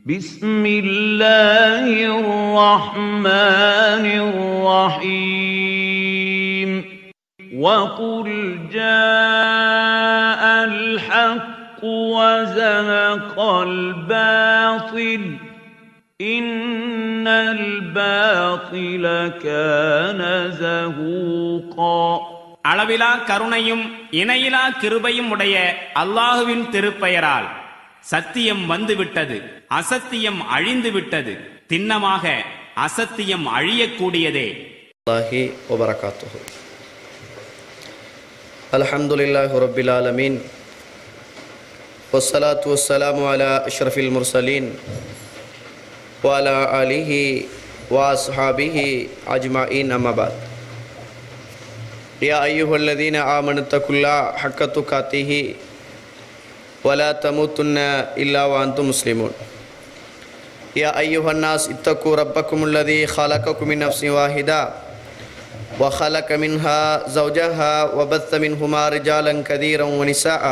بسم الله الرحمن الرحيم وقل جاء الحق وزهق الباطل إن الباطل كان زهوقا அளவிலா கருணையும் இணையிலா கிருபையும் உடைய அல்லாஹுவின் திருப்பெயரால் சத்தியம் வந்துவிட்டது அசத்தியம் அழிந்து விட்டது திண்ணமாக அசத்தியம் அழியக்கூடியதே الله وبركاته الحمد لله رب العالمين والصلاة والسلام على أشرف المرسلين وعلى آله وأصحابه أجمعين أما بعد يا أيها الذين آمنوا اتقوا الله حق تقاته ولا تموتن إلا وأنتم مسلمون يا أيها الناس اتقوا ربكم الذي خلقكم من نفس واحدة وخلق منها زوجها وبث منهما رجالا كثيرا ونساء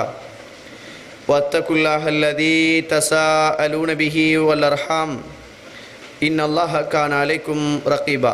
واتقوا الله الذي تساءلون به والأرحام إن الله كان عليكم رقيبا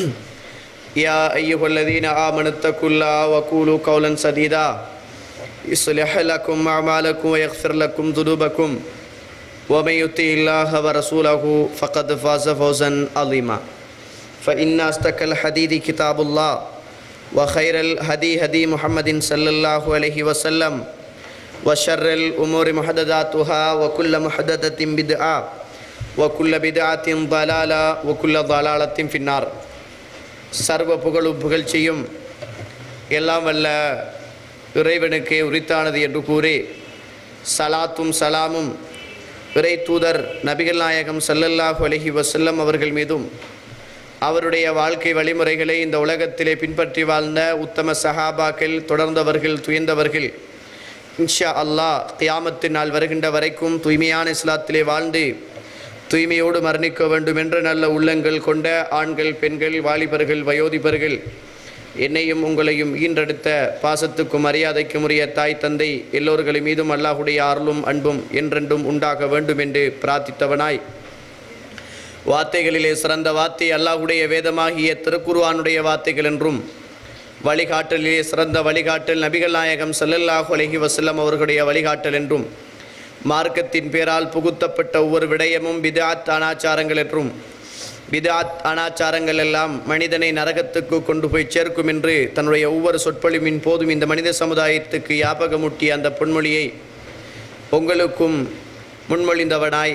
يا أيها الذين آمنوا اتقوا الله وقولوا قولا سديدا يصلح لكم أعمالكم ويغفر لكم ذنوبكم ومن يطع الله ورسوله فقد فاز فوزا عظيما فإن أصدق الحديث كتاب الله وخير الهدي هدي محمد صلى الله عليه وسلم وشر الأمور محدثاتها وكل محدثة بدعة وكل بدعة ضلالة وكل ضلالة في النار சர்வ புகழும் புகழ்ச்சியும் எல்லாம் வல்ல இறைவனுக்கே உரித்தானது என்று கூறி சலாத்தும் சலாமும் இறை தூதர் நபிகள் நாயகம் ஸல்லல்லாஹு அலைஹி வஸல்லம் அவர்கள் மீதும் அவருடைய வாழ்க்கை வழிமுறைகளை இந்த உலகத்திலே பின்பற்றி வாழ்ந்த உத்தம சஹாபாக்கள் தொடர்ந்தவர்கள் துயர்ந்தவர்கள் இன்ஷா அல்லாஹ் கியாமத்தின் நாள் வருகின்ற வரைக்கும் தூய்மையான இஸ்லாத்திலே வாழ்ந்து தூய்மையோடு மரணிக்க வேண்டும் என்ற நல்ல உள்ளங்கள் கொண்ட ஆண்கள் பெண்கள் வாலிபர்கள் வயோதிபர்கள் என்னையும் உங்களையும் ஈன்றெடுத்த பாசத்துக்கும் மரியாதைக்கும் உரிய தாய் தந்தை எல்லோர்களின் மீதும் அல்லாஹுடைய அருளும் அன்பும் என்றென்றும் உண்டாக வேண்டும் என்று பிரார்த்தித்தவனாய் வார்த்தைகளிலே சிறந்த வார்த்தை அல்லாஹுடைய வேதமாகிய திருக்குர்ஆனுடைய வார்த்தைகள் என்றும் வழிகாட்டலிலே சிறந்த வழிகாட்டல் நபிகள் நாயகம் ஸல்லல்லாஹு அலைஹி வஸல்லம் அவர்களுடைய வழிகாட்டல் என்றும் மார்க்கத்தின் பேரால் புகுத்தப்பட்ட ஒவ்வொரு விடயமும் பிதாத் அனாச்சாரங்கள் என்றும் பிதாத் அனாச்சாரங்கள் எல்லாம் மனிதனை நரகத்துக்கு கொண்டு போய் சேர்க்கும் என்று தன்னுடைய ஒவ்வொரு சொற்பொழிவின் போதும் இந்த மனித சமுதாயத்துக்கு ஞாபகமூட்டிய அந்த பொன்மொழியை உங்களுக்கும் முன்மொழிந்தவனாய்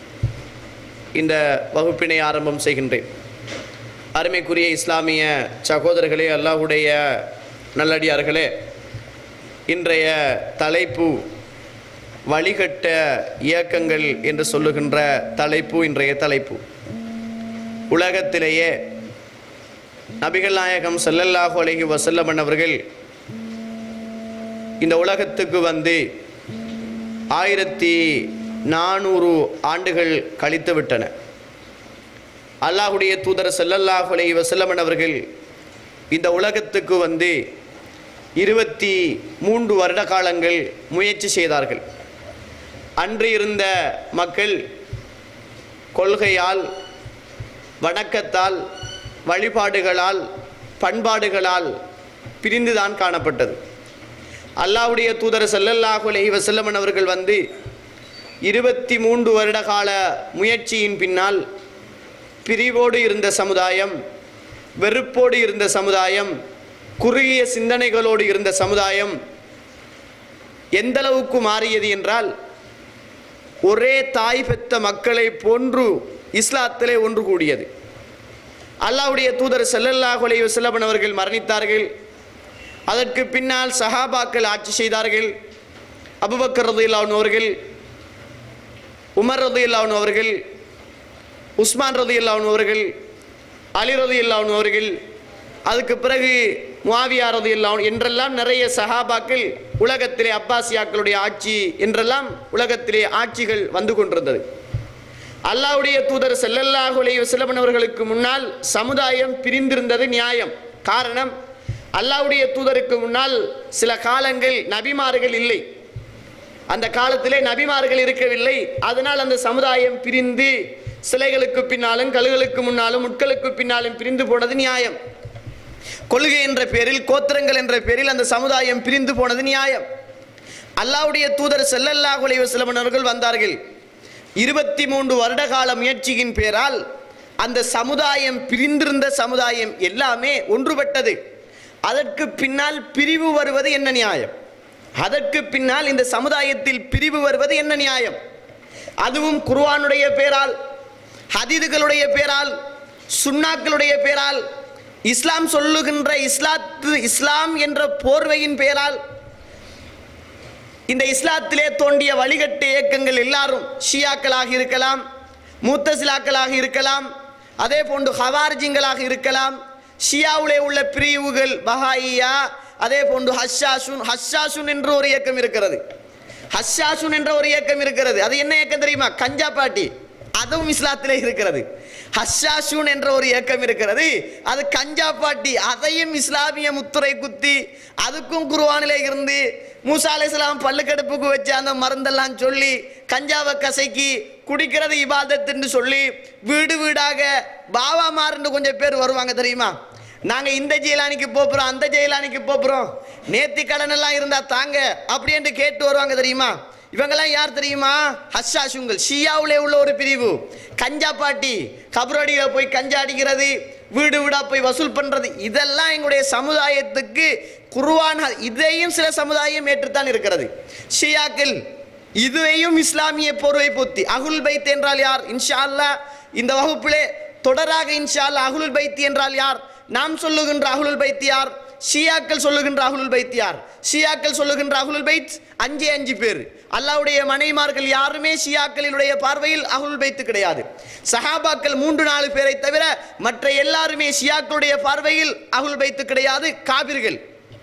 இந்த வகுப்பினை ஆரம்பம் செய்கின்றேன் அருமைக்குரிய இஸ்லாமிய சகோதரர்களே அல்லாஹுடைய நல்லடியார்களே இன்றைய தலைப்பு வழிகட்ட இயக்கங்கள் என்று சொல்லுகின்ற தலைப்பு இன்றைய தலைப்பு உலகத்திலேயே நபிகள் நாயகம் ஸல்லல்லாஹு அலைஹி வஸல்லம் அவர்கள் இந்த உலகத்துக்கு வந்து ஆயிரத்தி நானூறு ஆண்டுகள் கழித்து விட்டன அல்லாஹுடைய தூதர் ஸல்லல்லாஹு அலைஹி வஸல்லம் அவர்கள் இந்த உலகத்துக்கு வந்து இருபத்தி மூன்று வருட காலங்கள் முயற்சி செய்தார்கள் அன்று இருந்த மக்கள் கொள்கையால் வணக்கத்தால் வழிபாடுகளால் பண்பாடுகளால் பிரிந்துதான் காணப்பட்டது அல்லாஹ்வுடைய தூதர் ஸல்லல்லாஹு அலைஹி வஸல்லம் அவர்கள் வந்து இருபத்தி மூன்று வருட கால முயற்சியின் பின்னால் பிரிவோடு இருந்த சமுதாயம் வெறுப்போடு இருந்த சமுதாயம் குறுகிய சிந்தனைகளோடு இருந்த சமுதாயம் எந்தளவுக்கு மாறியது என்றால் ஒரே தாய் பெத்த மக்களை போன்று இஸ்லாத்திலே ஒன்று கூடியது அல்லாஹ்வுடைய தூதர் ஸல்லல்லாஹு அலைஹி வஸல்லம் அவர்கள் மரணித்தார்கள் அதற்கு பின்னால் சஹாபாக்கள் ஆட்சி செய்தார்கள் அபுபக்கர் ரதியுல்லாஹு அவர்கள் உமர் ரதியுல்லாஹு அவர்கள் உஸ்மான் ரதியுல்லாஹு அவர்கள் அலி ரதியுல்லாஹு அவர்கள் அதுக்கு பிறகு முவாவியா ரதியுல்லாஹு என்றெல்லாம் நிறைய சஹாபாக்கள் உலகத்திலே அப்பாசியாக்களுடைய ஆட்சி என்றெல்லாம் உலகத்திலே ஆட்சிகள் வந்து கொண்டிருந்தது அல்லாஹ்வுடைய தூதர் ஸல்லல்லாஹு அலைஹி வஸல்லம் அவர்களுக்கு முன்னால் சமுதாயம் பிரிந்திருந்தது நியாயம் காரணம் அல்லாஹ்வுடைய தூதருக்கு முன்னால் சில காலங்கள் நபிமார்கள் இல்லை அந்த காலத்திலே நபிமார்கள் இருக்கவில்லை அதனால் அந்த சமுதாயம் பிரிந்து சிலைகளுக்கு பின்னாலும் கல்களுக்கு முன்னாலும் முட்களுக்கு பின்னாலும் பிரிந்து போனது நியாயம் கொள்கை என்ற பேரில் கோத்திரங்கள் என்ற பேரில் அந்த சமுதாயம் பிரிந்து போனது நியாயம் அல்லாவுடைய தூதர் ஸல்லல்லாஹு அலைஹி வஸல்லம் அவர்கள் வந்தார்கள் இருபத்தி மூன்று வருட கால முயற்சியின் பேரால் அந்த சமுதாயம் பிரிந்திருந்த சமுதாயம் எல்லாமே ஒன்றுபட்டது அதற்கு பின்னால் பிரிவு வருவது என்ன நியாயம் அதற்கு பின்னால் இந்த சமுதாயத்தில் பிரிவு வருவது என்ன நியாயம் அதுவும் குர்ஆனுடைய பேரால் ஹதீதுகளுடைய பேரால் சுன்னாக்களுடைய பேரால் இஸ்லாம் சொல்லுகின்ற இஸ்லாத்து இஸ்லாம் என்ற போர்வையின் பேரால் இந்த இஸ்லாத்திலே தோண்டிய வழிகட்டு இயக்கங்கள் எல்லாரும் ஷியாக்களாக இருக்கலாம் மூத்தசிலாக்களாக இருக்கலாம் அதே போன்று ஹவார்ஜிங்களாக இருக்கலாம் ஷியாவுலே உள்ள பிரிவுகள் பஹாயியா அதே போன்று ஹஷாசுன் ஹஷாசுன் என்ற ஒரு இயக்கம் இருக்கிறது ஹஷாசுன் என்ற ஒரு இயக்கம் இருக்கிறது அது என்ன இயக்கம் தெரியுமா கஞ்சா பாட்டி அதுவும் இஸ்லாத்திலே இருக்கிறது ஹஷாஷூன் என்ற ஒரு இயக்கம் இருக்கிறது அது கஞ்சா பாட்டி அதையும் இஸ்லாமிய முத்துரை குத்தி அதுக்கும் குருவானிலே இருந்து மூசா அலைஹிஸ்ஸலாம் பல்லுக்கடுப்புக்கு வச்ச அந்த மருந்தெல்லாம் சொல்லி கஞ்சாவை கசக்கி குடிக்கிறது இபாதத்துன்னு சொல்லி வீடு வீடாக பாபாமாருன்னு கொஞ்சம் பேர் வருவாங்க தெரியுமா நாங்க இந்த ஜெயிலானிக்கு போறோம் அந்த ஜெயிலானிக்கு போறோம் நேத்தி கடன் எல்லாம் இருந்தா தாங்க அப்படி என்று கேட்டு வருவாங்க தெரியுமா இவங்கெல்லாம் யார் தெரியுமா ஹஷாஷுங்கள் ஷியாவுலே உள்ள ஒரு பிரிவு கஞ்சா பாட்டி கபரடியில போய் கஞ்சா அடிக்கிறது வீடு வீடா போய் வசூல் பண்றது இதெல்லாம் எங்களுடைய சமுதாயத்துக்கு குருவான இதையும் சில சமுதாயம் ஏற்றுத்தான் இருக்கிறது ஷியாக்கள் இதுவையும் இஸ்லாமிய போர்வை பொத்தி அகுல் பைத் என்றால் யார் இன்ஷா அல்லாஹ் இந்த வகுப்பிலே தொடராக இன்ஷா அல்லாஹ் அகுல் பைத் என்றால் யார் நாம் சொல்லுகின்ற அகுலுல் பைத் யார் ஷியாக்கள் சொல்லுகின்ற அகுலுல் பைத் யார் ஷியாக்கள் சொல்லுகின்ற அகுலுல் பைத் அஞ்சே அஞ்சு பேர் அல்லாவுடைய மனைமார்கள் யாருமே ஷியாக்களினுடைய பார்வையில் அகுலுல் பைத்து கிடையாது சஹாபாக்கள் மூன்று நாலு பேரை தவிர மற்ற எல்லாருமே ஷியாக்களுடைய பார்வையில் அகுல் பைத்து கிடையாது காபிர்கள்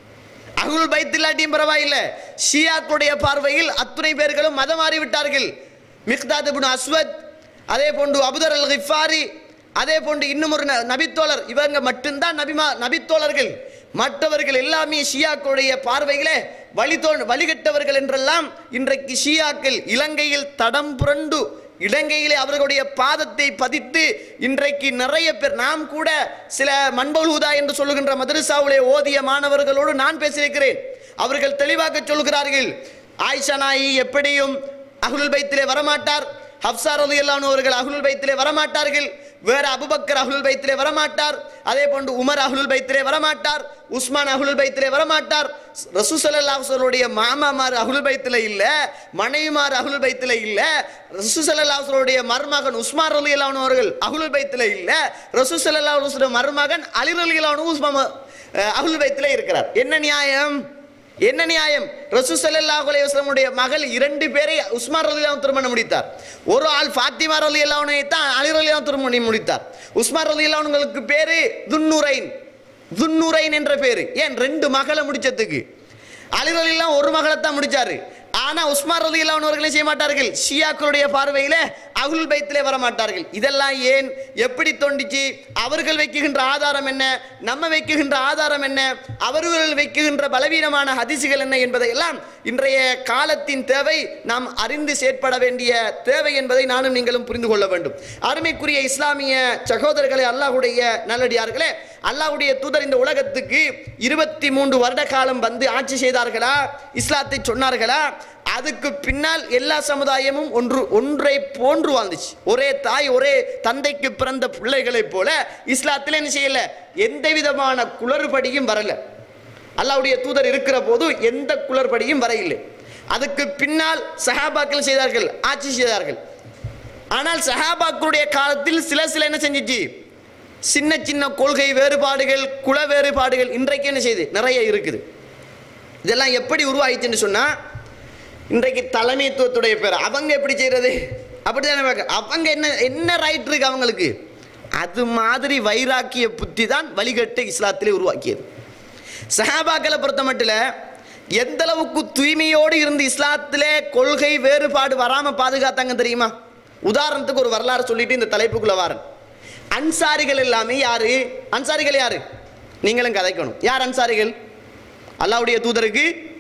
அகுல் பைத் இல்லாட்டியும் பரவாயில்லை ஷியாக்களுடைய பார்வையில் அத்துணை பேர்களும் மதம் மாறி விட்டார்கள் மிக்தாத் இப்னு அஸ்வத் அதே போன்று அபுதர் அல் கிஃபாரி அதே போன்று இன்னும் ஒரு ந- நபித்தோழர் இவங்க மட்டும்தான் நபிமா நபித்தோழர்கள் மற்றவர்கள் எல்லாமே ஷியாக்களுடைய பார்வையிலே வழிதோ வழிகட்டவர்கள் என்றெல்லாம் இன்றைக்கு ஷியாக்கள் இலங்கையில் தடம் புரண்டு இலங்கையிலே அவர்களுடைய பாதத்தை பதித்து இன்றைக்கு நிறைய பேர் நாம் கூட சில மண்பௌலூதா என்று சொல்லுகின்ற மதரசாவுலே ஓதிய மாணவர்களோடு நான் பேசியிருக்கிறேன் அவர்கள் தெளிவாக சொல்கிறார்கள் ஆயிஷா நாயி எப்படியும் அகுலுல் பைத்திலே வரமாட்டார் ஹப்சா ரலியல்லாஹு அவர்கள் அஹ்லுல் பைத்திலே வரமாட்டார்கள் வேற அபுபக்கர் அஹ்லுல் பைத்திலே வரமாட்டார் அதே போன்று உமர் அஹ்லுல் பைத்திலே வரமாட்டார் உஸ்மான் அஹ்லுல் பைத்திலே வரமாட்டார் ரசூசல்லாஹு அவர்களுடைய மாமாமார் அஹ்லுல் பைத்திலே இல்ல மனைவிமார் அஹ்லுல் பைத்திலே இல்ல ரசூசல்லாஹு அவர்களுடைய மருமகன் உஸ்மான் ரலியல்லாஹு அவர்கள் அஹ்லுல் பைத்திலே இல்ல ரசூசல்லாஹு அவர்களுடைய மருமகன் அலி ரலியல்லாஹு உஸ்மான் அஹ்லுல் பைத்திலே இருக்கிறார் என்ன நியாயம் என்ன நியாயம் ரசூ ஸல்லல்லாஹு அலைஹி வஸல்லமுடைய மகள் இரண்டு பேரை உஸ்மான் ரலியல்லாஹு திருமணம் முடித்தார் ஒரு ஆள் ஃபாத்திமா ரலியல்லாஹு தான் அலி ரலியல்லாஹு திருமணம் முடித்தார் உஸ்மான் ரலியல்லாஹுங்களுக்கு பேரு துன்னுரைன் துன்னுரைன் என்ற பேரு ஏன் ரெண்டு மகளை முடிச்சதுக்கு அலி ரலியல்லாஹு ஒரு மகளை தான் முடிச்சாரு ஆனா உஸ்மான் ரலியல்லாஹு அவர்களே செய்ய மாட்டார்கள் ஷியாக்களுடைய பார்வையில அகுல் பைத்திலே வர மாட்டார்கள் இதெல்லாம் ஏன் எப்படி தோண்டிச்சு அவர்கள் வைக்குகின்ற ஆதாரம் என்ன நம்ம வைக்குகின்ற ஆதாரம் என்ன அவர்கள் வைக்குகின்ற பலவீனமான ஹதிசுகள் என்ன என்பதையெல்லாம் இன்றைய காலத்தின் தேவை நாம் அறிந்து செயற்பட வேண்டிய தேவை என்பதை நானும் நீங்களும் புரிந்து கொள்ள வேண்டும் அருமைக்குரிய இஸ்லாமிய சகோதரர்களே அல்லாஹ்வுடைய நல்லடியார்களே அல்லாஹ்வுடைய தூதர் இந்த உலகத்துக்கு இருபத்தி மூன்று வருட காலம் வந்து ஆட்சி செய்தார்களா இஸ்லாத்தை சொன்னார்களா அதுக்கு பின்னால் எல்லா சமுதாயமும் ஒன்று ஒன்றை போன்று வாழ்ந்துச்சு ஒரே தாய் ஒரே தந்தைக்கு பிறந்த பிள்ளைகளைப் போல இஸ்லாத்தில் என்ன செய்யல எந்த விதமான குளறுபடியும் வரல அல்லாஹ்வுடைய தூதர் இருக்கிற போது எந்த குளறுபடியும் வர இல்லை அதுக்கு பின்னால் சஹாபாக்கள் செய்தார்கள் ஆட்சி செய்தார்கள் ஆனால் சஹாபாக்களுடைய காலத்தில் சில சில என்ன செஞ்சிச்சு சின்ன சின்ன கொள்கை வேறுபாடுகள் குல வேறுபாடுகள் இன்றைக்கு என்ன செய்யுது நிறைய இருக்குது இதெல்லாம் எப்படி உருவாயிச்சுன்னு சொன்னா இன்றைக்கு தலைமைத்துவத்துடைய பேர் அவங்க எப்படி செய்யறது அப்படித்தானே பார்க்க அவங்க என்ன என்ன ரைட் இருக்கு அவங்களுக்கு அது மாதிரி வைராக்கிய புத்தி தான் வழிகட்டு இஸ்லாத்திலே உருவாக்கியது சஹாபாக்களை பொறுத்த மட்டும் எந்த அளவுக்கு தூய்மையோடு இருந்து இஸ்லாத்திலே கொள்கை வேறுபாடு வராம பாதுகாத்தாங்க தெரியுமா உதாரணத்துக்கு ஒரு வரலாறு சொல்லிட்டு இந்த தலைப்புக்குள்ள வாரன் அன்சாரிகள் எல்லாமே யாரு அன்சாரிகள் யாரு நீங்களும் கதைக்கணும் யார் அன்சாரிகள் அல்லாவுடைய தூதருக்கு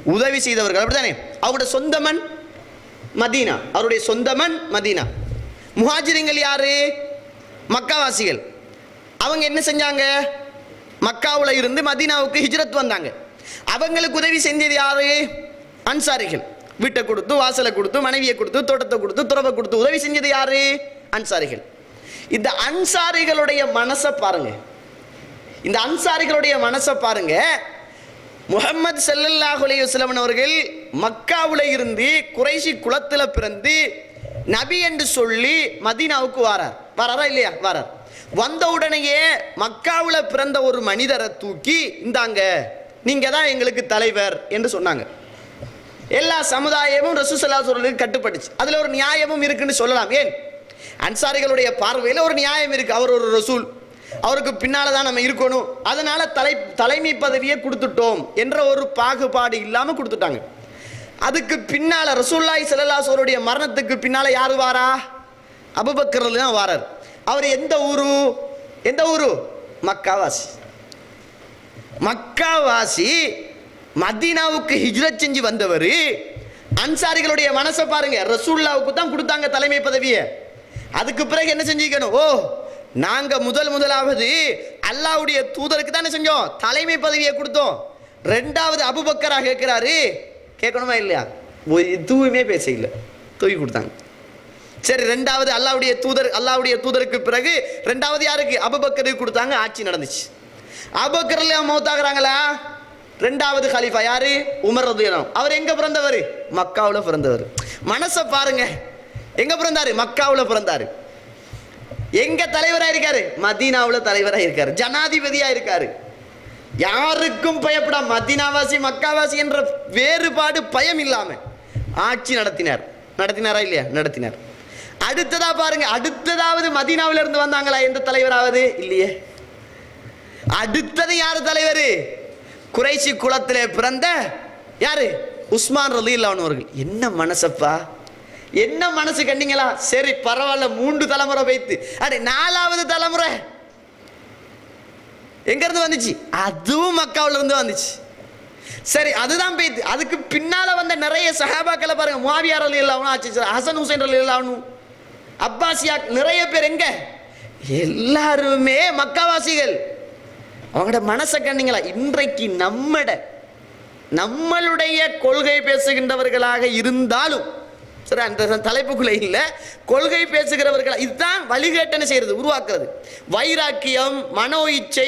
உதவி செய்தவர்கள் அப்படிதானே அவருடைய சொந்த மண் மதீனா அவருடைய சொந்த மண் மதீனா முஹாஜிரிங்கள் யாரு மக்காவாசிகள் அவங்க என்ன செஞ்சாங்க மக்காவுல இருந்து மதீனாவுக்கு ஹிஜ்ரத் வந்தாங்க அவங்களுக்கு உதவி செஞ்சது யாரு அன்சாரிகள் வீட்டை கொடுத்து வாசலை கொடுத்து மனைவியை கொடுத்து தோட்டத்தை கொடுத்து துறவை கொடுத்து உதவி செஞ்சது யாரு அன்சாரிகள் இந்த அன்சாரிகளுடைய மனசை பாருங்க இந்த அன்சாரிகளுடைய மனசை பாருங்க முகமது ஸல்லல்லாஹு அலைஹி வஸல்லம் அவர்கள் மக்காவுல இருந்து குறைஷி குலத்துல பிறந்து நபி என்று சொல்லி மதீனாவுக்கு வாரார் வராரா இல்லையா வாரார் வந்த உடனேயே மக்காவுல பிறந்த ஒரு மனிதரை தூக்கி இந்தாங்க நீங்க தான் எங்களுக்கு தலைவர் என்று சொன்னாங்க எல்லா சமுதாயமும் ரசூசல்லா சொல்றதுக்கு கட்டுப்பட்டுச்சு அதுல ஒரு நியாயமும் இருக்குன்னு சொல்லலாம் ஏன் அன்சாரிகளுடைய பார்வையில் ஒரு நியாயம் இருக்கு அவர் ஒரு ரசூல் அவருக்கு பின்னால தான் நம்ம இருக்கணும் அதனால தலை தலைமை பதவியை கொடுத்துட்டோம் என்ற ஒரு பாகுபாடு இல்லாம கொடுத்துட்டாங்க அதுக்கு பின்னால ரசூல்லாய் செல்லல்லாசோருடைய மரணத்துக்கு பின்னால யாரு வாரா அபுபக்கர்ல தான் வாரார் அவர் எந்த ஊரு எந்த ஊரு மக்காவாசி மக்காவாசி மதீனாவுக்கு ஹிஜ்ரத் செஞ்சு வந்தவர் அன்சாரிகளுடைய மனசை பாருங்க ரசூல்லாவுக்கு தான் கொடுத்தாங்க தலைமை பதவியை அதுக்கு பிறகு என்ன செஞ்சுக்கணும் ஓ நாங்க முதல் முதலாவது அல்லாவுடைய தூதருக்கு தானே செஞ்சோம் தலைமை பதவியை கொடுத்தோம் ரெண்டாவது அபுபக்கரா கேட்கிறாரு கேட்கணுமா இல்லையா ஒரு எதுவுமே பேச இல்லை தூக்கி கொடுத்தாங்க சரி ரெண்டாவது அல்லாவுடைய தூதர் அல்லாவுடைய தூதருக்கு பிறகு ரெண்டாவது யாருக்கு அபுபக்கருக்கு கொடுத்தாங்க ஆட்சி நடந்துச்சு அபுபக்கர்ல மௌத்தாகிறாங்களா ரெண்டாவது கலீஃபா யாரு உமர் ரதியலாம் அவர் எங்க பிறந்தவர் மக்காவுல பிறந்தவர் மனசை பாருங்க எங்க பிறந்தாரு மக்காவுல பிறந்தாரு எங்க தலைவரா இருக்காரு மதீனாவுல தலைவரா இருக்காரு ஜனாதிபதியா இருக்காரு யாருக்கும் பயப்படா மதீனாவாசி மக்காவாசி என்ற வேறுபாடு பயம் இல்லாம ஆட்சி நடத்தினார் நடத்தினாரா இல்லையா நடத்தினார் அடுத்ததா பாருங்க அடுத்ததாவது மதீனாவில இருந்து வந்தாங்களா எந்த தலைவராவது இல்லையே அடுத்தது யாரு தலைவர் குறைசி குலத்திலே பிறந்த யாரு உஸ்மான் ரலீல்லான் அவர்கள் என்ன மனசப்பா என்ன மனசு கண்டீங்களா சரி பரவாயில்ல மூன்று தலைமுறை வைத்து அடே நாலாவது தலைமுறை எங்க இருந்து வந்துச்சு அதுவும் மக்காவுல இருந்து வந்துச்சு சரி அதுதான் போயிட்டு அதுக்கு பின்னால வந்த நிறைய சஹாபாக்களை பாருங்க முவாவியார் அலி இல்லாம ஆச்சு ஹசன் ஹுசைன் அலி இல்லாம அப்பாசியா நிறைய பேர் எங்க எல்லாருமே மக்காவாசிகள் அவங்களோட மனசை கண்டீங்களா இன்றைக்கு நம்மட நம்மளுடைய கொள்கை பேசுகின்றவர்களாக இருந்தாலும் சரி அந்த தலைப்புக்குள்ள இல்ல கொள்கை பேசுகிறவர்கள் இதுதான் வழிகேட்டனை செய்யறது உருவாக்குறது வைராக்கியம் மனோ இச்சை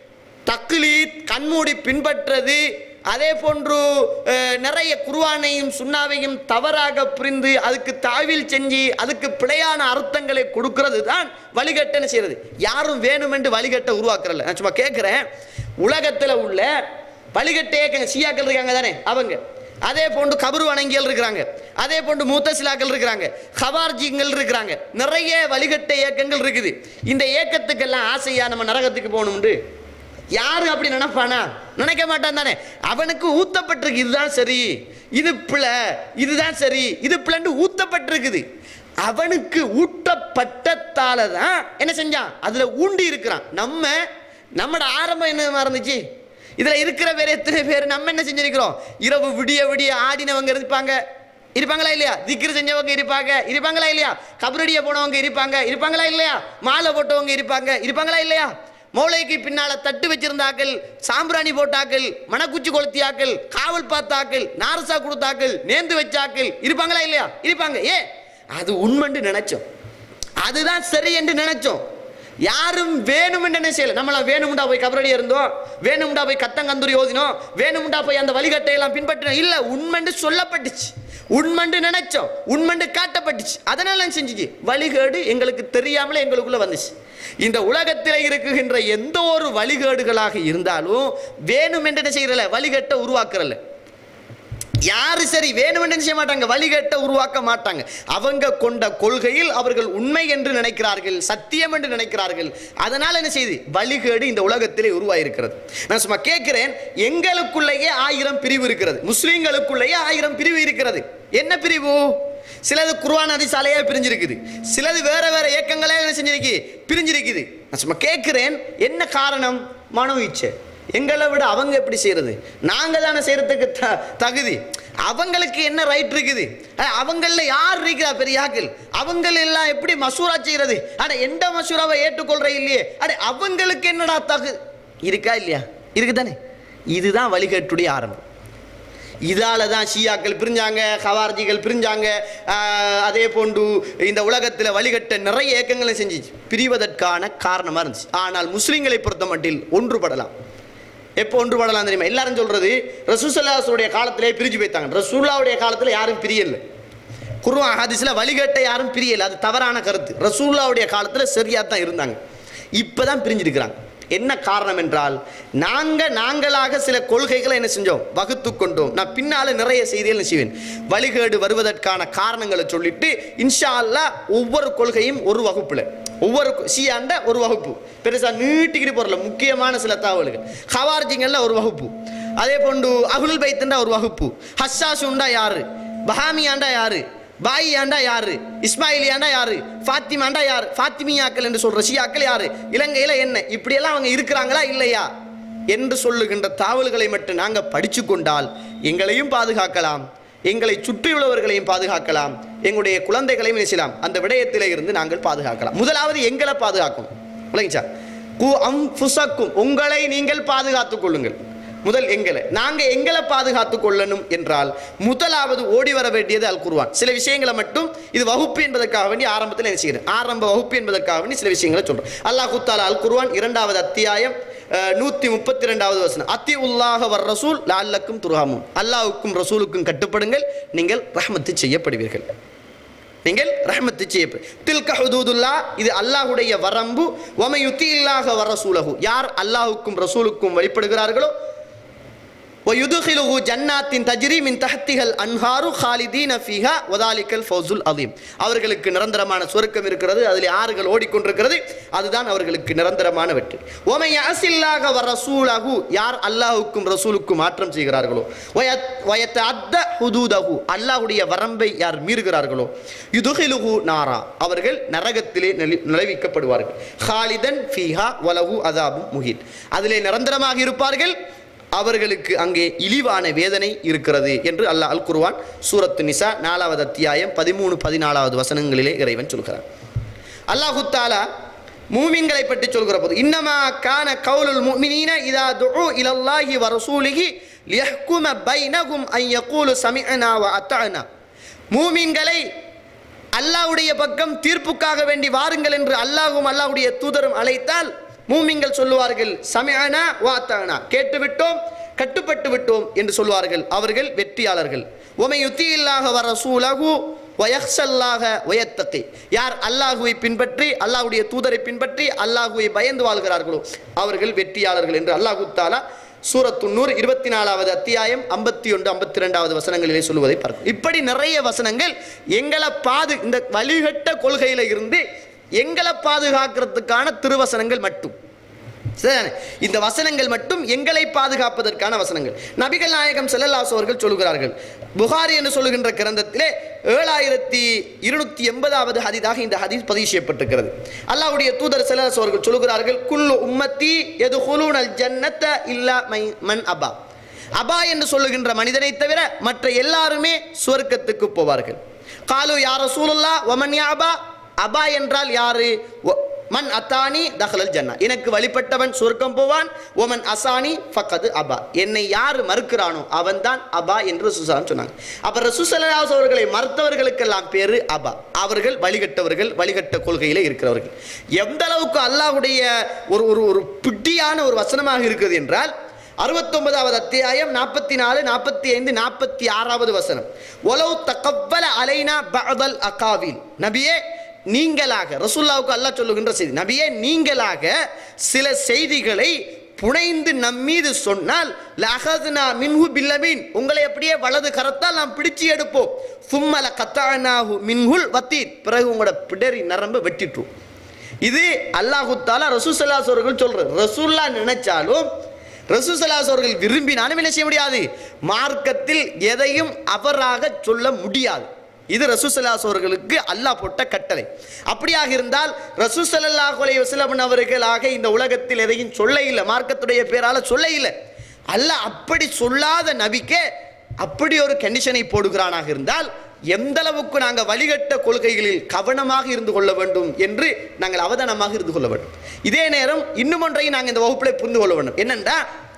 தக்லீத் கண்மூடி பின்பற்றது அதே போன்று அஹ், நிறைய குருவானையும் சுண்ணாவையும் தவறாக புரிந்து அதுக்கு தாவில் செஞ்சு அதுக்கு பிழையான அர்த்தங்களை கொடுக்கிறது தான் வழிகட்டனை செய்யறது யாரும் வேணுமென்று வழிகட்ட உருவாக்குறல நான் சும்மா கேட்குறேன் உலகத்தில் உள்ள வழிகட்ட இயக்கங்க சியாக்கள் இருக்காங்க தானே அவங்க அதே போன்று கபரு வணங்கியல் இருக்கிறாங்க அதே போன்று மூத்தசிலாக்கள் இருக்கிறாங்க ஹவார்ஜிங்கள் இருக்கிறாங்க நிறைய வழிகட்ட இயக்கங்கள் இருக்குது இந்த இயக்கத்துக்கெல்லாம் ஆசையா நம்ம நரகத்துக்கு போகணும்னு யாரு அப்படி நினைப்பானா நினைக்க மாட்டான் தானே அவனுக்கு ஊத்தப்பட்டிருக்கு இதுதான் சரி இது பிழை இதுதான் சரி இது பிள்ளைன்னு ஊத்தப்பட்டிருக்குது அவனுக்கு ஊட்டப்பட்டத்தால தான் என்ன செஞ்சான் அதுல ஊண்டி இருக்கிறான் நம்ம நம்மட ஆரம்பம் என்ன இருந்துச்சு இதுல இருக்கிற பேர் எத்தனை பேர் நம்ம என்ன செஞ்சிருக்கிறோம் இரவு விடிய விடிய ஆடினவங்க இருப்பாங்க இருப்பாங்களா இல்லையா திக்ரு செஞ்சவங்க இருப்பாங்க இருப்பாங்களா இல்லையா கபரடிய போனவங்க இருப்பாங்க இருப்பாங்களா இல்லையா மாலை போட்டவங்க இருப்பாங்க இருப்பாங்களா இல்லையா மௌளைக்கு பின்னால தட்டு வச்சிருந்தாக்கள் சாம்பிராணி போட்டாக்கள் மணக்குச்சி கொளுத்தியாக்கள் காவல் பார்த்தாக்கள் நாரசா கொடுத்தாக்கள் நேந்து வச்சாக்கள் இருப்பாங்களா இல்லையா இருப்பாங்க ஏ அது உண்மைன்னு நினைச்சோம் அதுதான் சரி என்று நினைச்சோம் யாரும் வேணுமென்று என்ன செய்யல நம்மளாம் வேணுமுண்டா போய் கபரடி இருந்தோம் வேணுமுண்டா போய் கத்தங்கந்தூரி ஓதினோம் வேணுமுண்டா போய் அந்த வழிகட்டை எல்லாம் பின்பற்றினோம் இல்ல உண்மென்று சொல்லப்பட்டுச்சு உண்மென்று நினைச்சோம் உண்மென்று காட்டப்பட்டுச்சு அதனால என்ன செஞ்சுச்சு வழிகேடு எங்களுக்கு தெரியாமலே எங்களுக்குள்ள வந்துச்சு இந்த உலகத்தில் இருக்குகின்ற எந்த ஒரு வழிகேடுகளாக இருந்தாலும் வேணுமென்று என்ன செய்யறல வழிகட்டை உருவாக்குறல யாரு சரி வேணுமென்று செய்ய மாட்டாங்க வழிகட்ட உருவாக்க மாட்டாங்க அவங்க கொண்ட கொள்கையில் அவர்கள் உண்மை என்று நினைக்கிறார்கள் சத்தியம் என்று நினைக்கிறார்கள் அதனால என்ன செய்யுது வழிகேடு இந்த உலகத்திலே உருவாயிருக்கிறது நான் சும்மா கேட்கிறேன் எங்களுக்குள்ளேயே ஆயிரம் பிரிவு இருக்கிறது முஸ்லீம்களுக்குள்ளேயே ஆயிரம் பிரிவு இருக்கிறது என்ன பிரிவு சிலது குர்ஆன் அதிசாலையா பிரிஞ்சிருக்குது சிலது வேற வேற இயக்கங்களே என்ன செஞ்சிருக்கு பிரிஞ்சிருக்குது நான் சும்மா கேட்கிறேன் என்ன காரணம் மனோ இச்சை எங்களை விட அவங்க எப்படி செய்யறது நாங்க தானே செய்யறதுக்கு த தகுதி அவங்களுக்கு என்ன ரைட் இருக்குது அஹ், அவங்கள யார் இருக்கிறா பெரிய ஆக்கள் அவங்க எல்லாம் எப்படி மசூரா செய்யறது அட எந்த மசூராவை ஏற்றுக்கொள்ற இல்லையே அட அவங்களுக்கு என்னடா தகு இருக்கா இல்லையா இருக்குதானே இதுதான் வழிகேட்டுடைய ஆரம்பம் இதால தான் ஷியாக்கள் பிரிஞ்சாங்க ஹவார்ஜிகள் பிரிஞ்சாங்க ஆஹ், அதே போன்று இந்த உலகத்தில் வழிகட்ட நிறைய இயக்கங்களை செஞ்சுச்சு பிரிவதற்கான காரணமாக இருந்துச்சு ஆனால் முஸ்லிம்களை பொறுத்த மட்டில் ஒன்றுபடலாம் எப்போ ஒன்றுபடலாம் தெரியுமா எல்லாரும் சொல்றது ரசூசல்லாசுடைய காலத்திலே பிரிஞ்சு போய்த்தாங்க ரசூல்லாவுடைய காலத்தில் யாரும் பிரியல குர்ஆன் ஹதீஸ்ல வழிகட்ட யாரும் பிரியல அது தவறான கருத்து ரசூல்லாவுடைய காலத்தில் சரியாக தான் இருந்தாங்க இப்போ தான் பிரிஞ்சிருக்கிறாங்க என்ன காரணம் என்றால் நாங்கள் நாங்களாக சில கொள்கைகளை என்ன செஞ்சோம் வகுத்து கொண்டோம் நான் பின்னால நிறைய செய்திகள் என்ன செய்வேன் வழிகேடு வருவதற்கான காரணங்களை சொல்லிட்டு இன்ஷா அல்லாஹ் ஒவ்வொரு கொள்கையும் ஒரு வகுப்புல ஒவ்வொரு ஷியாண்ட ஒரு வகுப்பு பெருசா நீட்டிக்கிட்டு போறல முக்கியமான சில தகவல்கள் ஹவார்ஜிங்கள்ல ஒரு வகுப்பு அதே போன்று அகுல் பைத்துண்டா ஒரு வகுப்பு ஹஸ்ஸாசுண்டா யாரு பஹாமியாண்டா யாரு பாயியாண்டா யாரு இஸ்மாயிலியாண்டா யாரு ஃபாத்திமாண்டா யாரு ஃபாத்திமியாக்கள் என்று சொல்ற ஷியாக்கள் யாரு இலங்கையில என்ன இப்படியெல்லாம் அவங்க இருக்கிறாங்களா இல்லையா என்று சொல்லுகின்ற தாவல்களை மட்டும் நாங்கள் படித்து கொண்டால் எங்களையும் பாதுகாக்கலாம் எங்களை சுற்றியுள்ளவர்களையும் பாதுகாக்கலாம் எங்களுடைய குழந்தைகளையும் என்ன செய்யலாம் அந்த விடயத்திலே இருந்து நாங்கள் பாதுகாக்கலாம் முதலாவது எங்களை பாதுகாக்கும் விளங்கிச்சா கு அம் ஃபுசக்கும் உங்களை நீங்கள் பாதுகாத்துக் கொள்ளுங்கள் முதல் எங்களை நாங்க எங்களை பாதுகாத்து கொள்ளணும் என்றால் முதலாவது ஓடி வர வேண்டியது அல் குர்ஆன் சில விஷயங்களை மட்டும் இது வகுப்பு என்பதற்காக வேண்டி ஆரம்பத்தில் என்ன செய்கிறேன் ஆரம்ப வகுப்பு என்பதற்காக வேண்டி சில விஷயங்களை சொல்றேன் அல்லாஹ் குத்தாலா அல் குர்ஆன் இரண்டாவது அத்தியாயம் அஹ், நூத்தி முப்பத்தி ரெண்டாவது வசனம் அத்தி உல்லாஹ வர் ரசூல் லால்லக்கும் துர்ஹாமும் அல்லாஹ்வுக்கும் ரசூலுக்கும் கட்டுப்படுங்கள் நீங்கள் ரஹ்மத்து செய்யப்படுவீர்கள் நீங்கள் ரஹ்மத்து செய்ய தில்க ஹுதூதுல்லா இது அல்லாஹ்வுடைய வரம்பு வம யுத்தியில்லாக வர ரசூலஹு யார் அல்லாஹ்வுக்கும் ரசூலுக்கும் வழிபடுகிறார்களோ ويدخله جنات تجري من تحتها الانهار خالدين فيها وذلك الفوز العظيم அவர்களுக்கு நிரந்தரமான சுவர்க்கம் இருக்கிறது அதில் ஆறுகள் ஓடிக்கொண்டிருக்கிறது அதுதான் அவர்களுக்கு நிரந்தரமான வெற்றி ومن يعص الله ورسوله யார் அல்லாஹ்வுக்கும் ரசூலுக்கும் மாற்றம் செய்கிறார்களோ ويت- ويتعدى حدوده அல்லாஹ்வுடைய வரம்பை யார் மீறுகிறார்களோ யுதுகிலுஹு நாரா அவர்கள் நரகத்திலே நிலை- நிலைவிக்கப்படுவார்கள் ஹாலிதன் ஃபீஹா வலஹு அதாபும் முஹீன் அதிலே நிரந்தரமாக இருப்பார்கள் அவர்களுக்கு அங்கே இழிவான வேதனை இருக்கிறது என்று அல்லாஹ் அல் குர்ஆன் சூரத்து நிசா நாலாவது அத்தியாயம் பதிமூணு பதினாலாவது வசனங்களிலே இறைவன் சொல்கிறார் அல்லாஹு தாலா மூமின்களை பற்றி சொல்கிற போது இன்னமா கான கவுலுல் முஃமினீன இதா துஉ இலல்லாஹி வ ரசூலிஹி லியஹ்கும பைனஹும் அன் யகூலு சமிஅனா வ அத்தஅனா மூமின்களை அல்லாஹ்வுடைய பக்கம் தீர்ப்புக்காக வேண்டி வாருங்கள் என்று அல்லாஹும் அல்லாஹ்வுடைய தூதரும் அழைத்தால் மூமின்கள் சொல்லுவார்கள் சமிஅனா வாத்தனா கேட்டுவிட்டோம் கட்டுப்பட்டு விட்டோம் என்று சொல்வார்கள் அவர்கள் வெற்றியாளர்கள் உமை யுத்தியில்லாக வர சூலகு வயஹ்சல்லாக வயத்தகை யார் அல்லாஹுவை பின்பற்றி அல்லாஹ்வுடைய தூதரை பின்பற்றி அல்லாஹுவை பயந்து வாழ்கிறார்களோ அவர்கள் வெற்றியாளர்கள் என்று அல்லாஹு தாலா சூரத்து நூறு இருபத்தி நாலாவது அத்தியாயம் ஐம்பத்தி ஒன்று ஐம்பத்தி ரெண்டாவது வசனங்களிலே சொல்லுவதை பார்க்கும் இப்படி நிறைய வசனங்கள் எங்களை பாது இந்த வழிகட்ட கொள்கையில இருந்து எங்களை பாதுகாக்கிறதுக்கான திருவசனங்கள் மட்டும் சரிதானே இந்த வசனங்கள் மட்டும் எங்களை பாதுகாப்பதற்கான வசனங்கள் நபிகள் நாயகம் ஸல்லல்லாஹு அவர்கள் சொல்கிறார்கள் புகாரி என்று சொல்லுகின்ற கிரந்தத்திலே ஏழாயிரத்தி இருநூத்தி எண்பதாவது ஹதீதாக இந்த ஹதீஸ் பதிவு செய்யப்பட்டிருக்கிறது அல்லாஹ்வுடைய தூதர் ஸல்லல்லாஹு அவர்கள் சொல்கிறார்கள் குல்லு உம்மத்தி எதுகுலூனல் ஜன்னத்த இல்லா மை மன் அபா அபா என்று சொல்லுகின்ற மனிதனை தவிர மற்ற எல்லாருமே சுவர்க்கத்துக்கு போவார்கள் காலு யார் ரசூலுல்லா ஒமன் யா அபா அபா என்றால் யாரு ஒ- மன் அத்தானி தஹலல் ஜன்னா எனக்கு வழிபட்டவன் சொர்க்கம் போவான் ஒமன் அசானி ஃபக்கது அபா என்னை யார் மறுக்கிறானோ அவன்தான் அபா என்று ரசூசலாம் சொன்னாங்க அப்ப ரசூசலாஸ் அவர்களை மறுத்தவர்களுக்கெல்லாம் பேரு அபா அவர்கள் வழிகட்டவர்கள் வழிகட்ட கொள்கையிலே இருக்கிறவர்கள் எந்த அளவுக்கு அல்லாஹ்வுடைய ஒரு ஒரு ஒரு பிட்டியான ஒரு வசனமாக இருக்குது என்றால் அறுபத்தொன்பதாவது அத்தியாயம் நாற்பத்தி நாலு நாற்பத்தி ஐந்து நாற்பத்தி ஆறாவது வசனம் ஒலவு தகவல அலைனா பஅதல் அகாவில் நபியே நீங்களாக ரசூல்லாவுக்கு அல்லாஹ் சொல்லுகின்ற செய்தி நபியே நீங்களாக சில செய்திகளை புனைந்து நம் மீது சொன்னால் லஹத்னா மின்ஹு பில்லமீன் உங்களை அப்படியே வலது கரத்தால் நாம் பிடிச்சு எடுப்போம் சும்மல கத்தானாஹு மின்ஹுல் வத்தீர் பிறகு உங்களோட பிடரி நரம்பை வெட்டிட்டுரும் இது அல்லாஹு தாலா ரசூசல்லாஸ் அவர்கள் சொல்றார் ரசூல்லா நினைச்சாலும் ரசூசல்லாஸ் அவர்கள் விரும்பினாலும் என்ன செய்ய முடியாது மார்க்கத்தில் எதையும் அவராக சொல்ல முடியாது இது ரசூசல்லாஸ் அவர்களுக்கு அல்லாஹ் போட்ட கட்டளை அப்படியாக இருந்தால் ரசூசல்லாஹ் வசலமன் அவர்களாக இந்த உலகத்தில் எதையும் சொல்ல இல்லை மார்க்கத்துடைய பேரால சொல்ல இல்லை அல்லாஹ் அப்படி சொல்லாத நபிக்கே அப்படி ஒரு கண்டிஷனை போடுகிறானாக இருந்தால் எந்த அளவுக்கு நாங்கள் வழிகட்ட கொள்கைகளில் கவனமாக இருந்து கொள்ள வேண்டும் என்று நாங்கள் அவதானமாக இருந்து கொள்ள வேண்டும் இதே நேரம் இன்னும் ஒன்றையும் நாங்கள் இந்த வகுப்பில் புரிந்து கொள்ள வேண்டும் என்னென்றா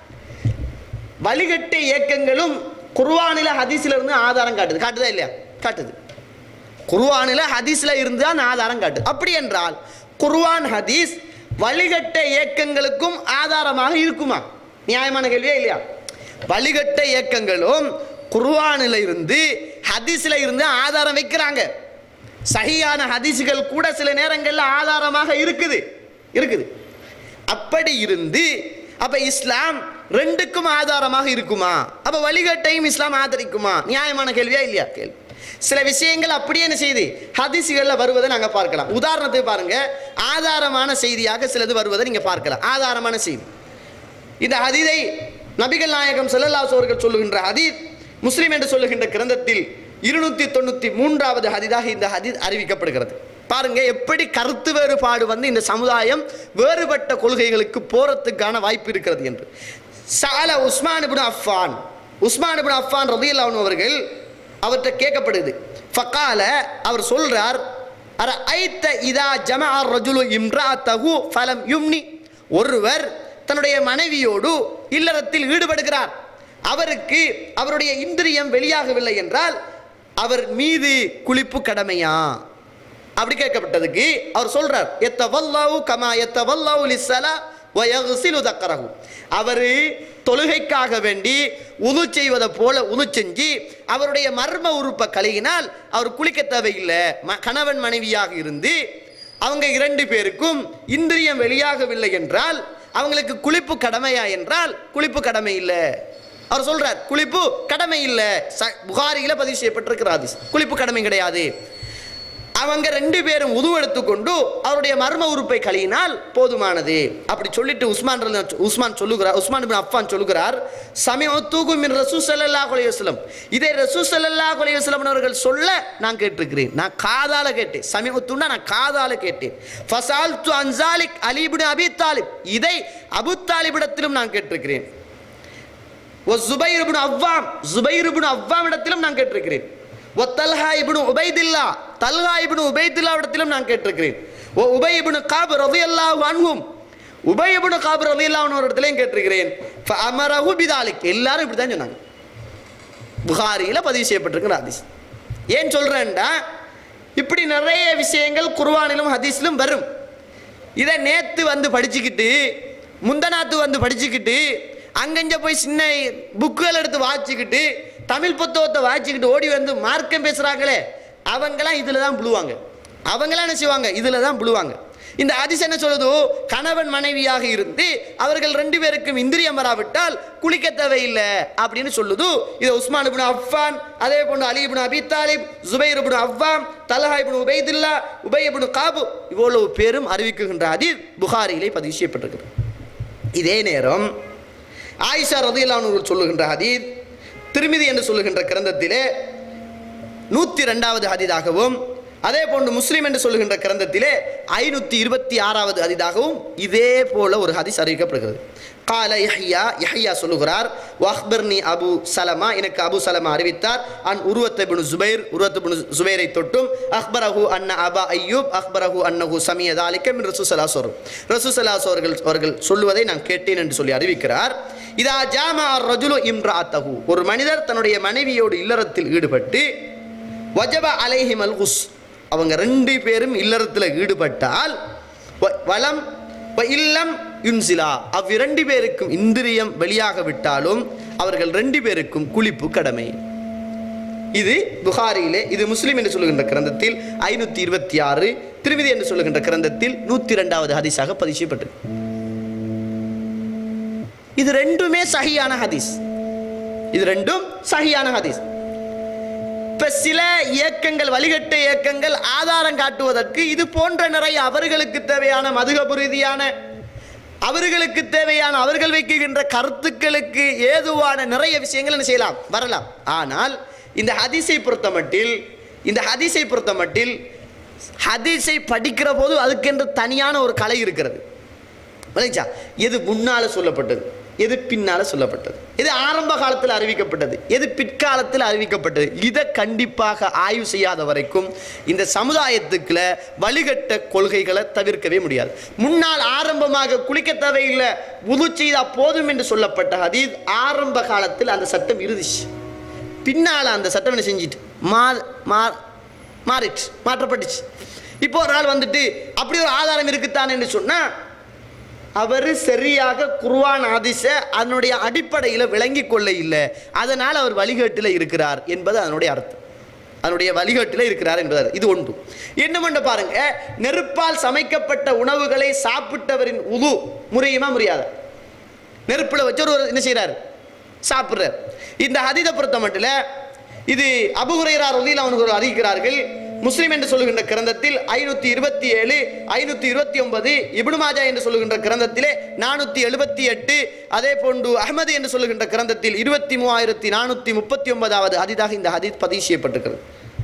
வழிகட்ட இயக்கங்களும் குர்வானில ஹதீஸ்ல இருந்து ஆதாரம் காட்டுது காட்டுதா இல்லையா காட்டுது குர்வானில ஹதீஸ்ல இருந்து தான் ஆதாரம் காட்டுது அப்படி என்றால் குர்வான் ஹதீஸ் வழிகட்ட இயக்கங்களுக்கும் ஆதாரமாக இருக்குமா நியாயமான கேள்வியா இல்லையா வழிகட்ட இயக்கங்களும் குர்வானில இருந்து ஹதீஸ்ல இருந்து ஆதாரம் வைக்கிறாங்க சஹியான ஹதீஸ்கள் கூட சில நேரங்களில் ஆதாரமாக இருக்குது இருக்குது அப்படி இருந்து அப்ப இஸ்லாம் ரெண்டுக்கும் ஆதாரமாக இருக்குமா அப்ப வழிகட்டையும் இஸ்லாம் ஆதரிக்குமா நியாயமான கேள்வியா இல்லையா கேள்வி சில விஷயங்கள் அப்படியே என்ன செய்யுது ஹதீசுகளில் வருவதை நாங்க பார்க்கலாம் உதாரணத்துக்கு பாருங்க ஆதாரமான செய்தியாக சிலது வருவதை நீங்க பார்க்கலாம் ஆதாரமான செய்தி இந்த ஹதீதை நபிகள் நாயகம் ஸல்லல்லாஹு அவர்கள் சொல்லுகின்ற ஹதீத் முஸ்லிம் என்று சொல்லுகின்ற கிரந்தத்தில் இருநூத்தி தொண்ணூத்தி மூன்றாவது ஹதீதாக இந்த ஹதீத் அறிவிக்கப்படுகிறது பாருங்க எப்படி கருத்து வேறுபாடு வந்து இந்த சமுதாயம் வேறுபட்ட கொள்கைகளுக்கு போறதுக்கான வாய்ப்பு இருக்கிறது என்று சால உஸ்மான் இப்னு அஃபான் உஸ்மான் இப்னு அஃபான் ரலியல்லாஹு அன்ஹு அவர்கள் அவர்கிட்ட கேட்கப்படுது ஃபக்கால அவர் சொல்றார் அர ஐத்த இதா ஜமா ரஜுலு இம்ராத்தஹு ஃபலம் யும்னி ஒருவர் தன்னுடைய மனைவியோடு இல்லறத்தில் ஈடுபடுகிறார் அவருக்கு அவருடைய இந்திரியம் வெளியாகவில்லை என்றால் அவர் மீது குளிப்பு கடமையா அப்படி கேட்கப்பட்டதுக்கு அவர் சொல்றார் எத்த வல்லாவு கமா எத்த வல்லாவு லிஸ்ஸலா வயகுசிலு தக்கரகு அவர் தொழுகைக்காக வேண்டி உது செய்வதை போல உது செஞ்சு அவருடைய மர்ம உறுப்பை கழுகினால் அவர் குளிக்க தேவையில்லை ம- கணவன் மனைவியாக இருந்து அவங்க இரண்டு பேருக்கும் இந்திரியம் வெளியாகவில்லை என்றால் அவங்களுக்கு குளிப்பு கடமையா என்றால் குளிப்பு கடமை இல்லை அவர் சொல்றார் குளிப்பு கடமை இல்லை ச- புகாரியில பதிவு செய்யப்பட்டிருக்கிற ஹதீஸ் குளிப்பு கடமை கிடையாது அவங்க ரெண்டு பேரும் உது எடுத்துக்கொண்டு அவருடைய மர்ம உறுப்பை கழியினால் போதுமானது அப்படி சொல்லிட்டு உஸ்மான் ரலி- உஸ்மான் சொல்லுகிறார் உஸ்மான் பின் அஃபான் சொல்லுகிறார் சமயம் தூக்கும் மின் ரசூ ஸல்லல்லாஹு அலைஹி வஸல்லம் இதை ரசூ ஸல்லல்லாஹு அலைஹி வஸல்லம் அவர்கள் சொல்ல நான் கேட்டிருக்கிறேன் நான் காதால கேட்டேன் சமயத்துன்னா நான் காதால கேட்டேன் ஃபசால் து அன்சாலிக் அலி இப்னு அபி தாலிப் இதை அபு தாலிபிடத்திலும் நான் கேட்டிருக்கிறேன் ஒ ஜுபைர் இப்னு அவ்வாம் ஜுபைர் இப்னு அவ்வாம் இடத்திலும் நான் கேட்டிருக்கிறேன் ஒ தல்ஹா இப்னு உபைதில்லா தல்ஹா இப்னு உபைதில்லா இடத்திலும் நான் கேட்டிருக்கிறேன் ஒ உபை இப்னு காப் ரலியல்லாஹு அன்ஹும் உபை இப்னு காப் ரலியல்லாஹு அன்ஹு இடத்திலையும் கேட்டிருக்கிறேன் ஃபஅமரஹு பிதாலிக் எல்லாரும் இப்படி தான் சொன்னாங்க புகாரியில் பதிவு செய்யப்பட்டிருக்கிற ஹதீஸ் ஏன் சொல்றேன்டா இப்படி நிறைய விஷயங்கள் குர்ஆனிலும் ஹதீஸ்லும் வரும் இதை நேத்து வந்து படிச்சுக்கிட்டு முந்தநாத்து வந்து படிச்சுக்கிட்டு அங்கங்க போய் சின்ன புக்குகள் எடுத்து வாசிச்சுக்கிட்டு தமிழ் புத்தகத்தை வாசிச்சுக்கிட்டு ஓடி வந்து மார்க்கம் பேசுறாங்களே அவங்கெல்லாம் இதில் தான் புழுவாங்க அவங்கெல்லாம் என்ன செய்வாங்க இதில் தான் புழுவாங்க இந்த ஹதீஸ் என்ன சொல்லுது கணவன் மனைவியாக இருந்து அவர்கள் ரெண்டு பேருக்கும் இந்திரியம் வராவிட்டால் குளிக்க தேவையில்லை அப்படின்னு சொல்லுது இது உஸ்மான் இப்னு அஃபான் அதே போன்று அலி இப்னு அபி தாலிப் ஜுபைர் இப்னு அவ்வாம் தலஹா இப்னு உபைதுல்லா உபை இப்னு காபு இவ்வளவு பேரும் அறிவிக்குகின்ற ஹதீஸ் புகாரியிலே பதிவு செய்யப்பட்டிருக்கிறது இதே நேரம் ஆயிஷா ரதியல்லானவர்கள் சொல்லுகின்ற ஹதீத் திருமிதி என்று சொல்லுகின்ற கிரந்தத்திலே நூற்றி ரெண்டாவது ஹதீதாகவும் அதே போன்று முஸ்லிம் என்று சொல்லுகின்ற கிரந்தத்திலே ஐநூற்றி இருபத்தி ஆறாவது ஹதீதாகவும் இதே போல ஒரு ஹதீஸ் அறிவிக்கப்படுகிறது கால யஹ்யா யஹ்யா சொல்லுகிறார் வஹ்பர்னி அபு சலமா எனக்கு அபு சலமா அறிவித்தார் அன் உருவத்தை பின் ஜுபைர் உருவத்து பின் ஜுபைரை தொட்டும் அக்பரஹு அன்ன அபா ஐயூப் அக்பரஹு அன்னஹு சமிய தாலிக்க மின் ரசூசலாஸ் வரும் ரசூசலாஸ் அவர்கள் அவர்கள் சொல்லுவதை நான் கேட்டேன் என்று சொல்லி அறிவிக்கிறார் இதா ஜாமா ரஜுலு இம்ராத்தஹு ஒரு மனிதர் தன்னுடைய மனைவியோடு இல்லறத்தில் ஈடுபட்டு வஜப அலைஹிம் அல் குஸ் அவங்க ரெண்டு பேரும் இல்லறத்தில் ஈடுபட்டால் வ- வலம் வ இல்லம் யுன்சிலா அவ்விரண்டு பேருக்கும் இந்திரியம் வெளியாக விட்டாலும் அவர்கள் ரெண்டு பேருக்கும் குளிப்பு கடமை இது புகாரியிலே இது முஸ்லிம் என்று சொல்லுகின்ற கிரந்தத்தில் ஐநூற்றி இருபத்தி ஆறு திருமிதி என்று சொல்லுகின்ற கிரந்தத்தில் நூற்றி ரெண்டாவது ஹதீஸாக பதிவு செய்யப்பட்டது இது ரெண்டுமே சஹியான ஹதீஸ் இது ரெண்டும் சஹியான ஹதீஸ் இப்ப சில இயக்கங்கள் வழிகட்ட இயக்கங்கள் ஆதாரம் காட்டுவதற்கு இது போன்ற நிறைய அவர்களுக்கு தேவையான மதுகபு ரீதியான அவர்களுக்கு தேவையான அவர்கள் வைக்குகின்ற கருத்துக்களுக்கு ஏதுவான நிறைய விஷயங்கள் என்ன செய்யலாம் வரலாம் ஆனால் இந்த ஹதீஸை பொறுத்தமட்டில் இந்த ஹதீஸை பொறுத்த மட்டில் ஹதீஸை படிக்கிற போது அதுக்கென்று தனியான ஒரு கலை இருக்கிறது விளைச்சா எது முன்னால சொல்லப்பட்டது எது பின்னால சொல்லப்பட்டது எது ஆரம்ப காலத்தில் அறிவிக்கப்பட்டது எது பிற்காலத்தில் அறிவிக்கப்பட்டது இதை கண்டிப்பாக ஆய்வு செய்யாத வரைக்கும் இந்த சமுதாயத்துக்குள்ள வழிகட்ட கொள்கைகளை தவிர்க்கவே முடியாது முன்னால் ஆரம்பமாக குளிக்க தேவையில்லை உது செய்தா போதும் என்று சொல்லப்பட்ட ஹதீஸ் ஆரம்ப காலத்தில் அந்த சட்டம் இருந்துச்சு பின்னால் அந்த சட்டம் என்ன செஞ்சிட்டு மா மா மாறிட்டு மாற்றப்பட்டுச்சு இப்போ ஒரு ஆள் வந்துட்டு அப்படி ஒரு ஆதாரம் இருக்குத்தான் என்று சொன்னால் அவர் சரியாக குர்ஆன் ஆதிச அதனுடைய அடிப்படையில் விளங்கி கொள்ள இல்லை அதனால் அவர் வழிகேட்டில் இருக்கிறார் என்பது அதனுடைய அர்த்தம் அதனுடைய வழிகாட்டில் இருக்கிறார் என்பது இது ஒன்று என்ன பண்ண பாருங்க நெருப்பால் சமைக்கப்பட்ட உணவுகளை சாப்பிட்டவரின் உது முறையுமா முடியாத நெருப்பில் வச்சு ஒரு என்ன செய்கிறார் சாப்பிட்றார் இந்த ஹதீதை பொறுத்த மட்டும் இது அபுகுரையரா ரதியில் அவனுக்கு அறிவிக்கிறார்கள் முஸ்லிம் என்று சொல்லுகின்ற கிரந்தத்தில் ஐநூற்றி இருபத்தி ஏழு ஐநூற்றி இருபத்தி ஒன்பது இப்னு மாஜா என்று சொல்லுகின்ற கிரந்தத்திலே நானூற்றி எழுபத்தி எட்டு அதே போன்று அஹ்மது என்று சொல்லுகின்ற கிரந்தத்தில் இருபத்தி மூவாயிரத்தி நானூற்றி முப்பத்தி ஒன்பதாவது ஹதீதாக இந்த ஹதீத் பதிவு செய்யப்பட்டிருக்கிறது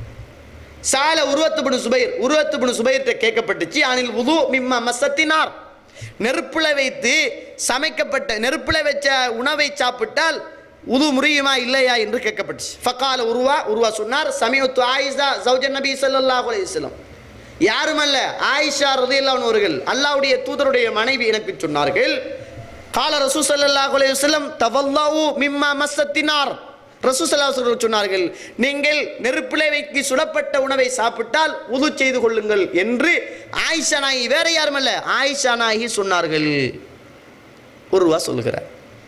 சால உருவத்துபுனு சுபைர் உருவத்துபுனு சுபைர்கிட்ட கேட்கப்பட்டுச்சு அனில் உது மிம்ம மசத்தினார் நெருப்புல வைத்து சமைக்கப்பட்ட நெருப்புல வச்ச உணவை சாப்பிட்டால் உது முறியுமா இல்லையா என்று கேட்கப்பட்டுச்சு ஃபக்கால உருவா உருவா சொன்னார் சமீபத்து ஆயிஷா சௌஜன் நபி ஸல்லல்லாஹு அலைஹி வஸல்லம் யாருமல்ல ஆயிஷா ரதியல்லாஹு அவர்கள் அல்லாஹ்வுடைய தூதருடைய மனைவி எனக்கு சொன்னார்கள் கால ரசூ ஸல்லல்லாஹு அலைஹி வஸல்லம் தவல்லாஹு மிம்மா மஸ்ஸத்தினார் ரசூசல்லா சொன்னார்கள் நீங்கள் நெருப்பிலே வைத்து சுடப்பட்ட உணவை சாப்பிட்டால் உது செய்து கொள்ளுங்கள் என்று ஆயிஷா நாயகி வேற யாருமல்ல ஆயிஷா நாயகி சொன்னார்கள் ஒருவா சொல்லுகிறார்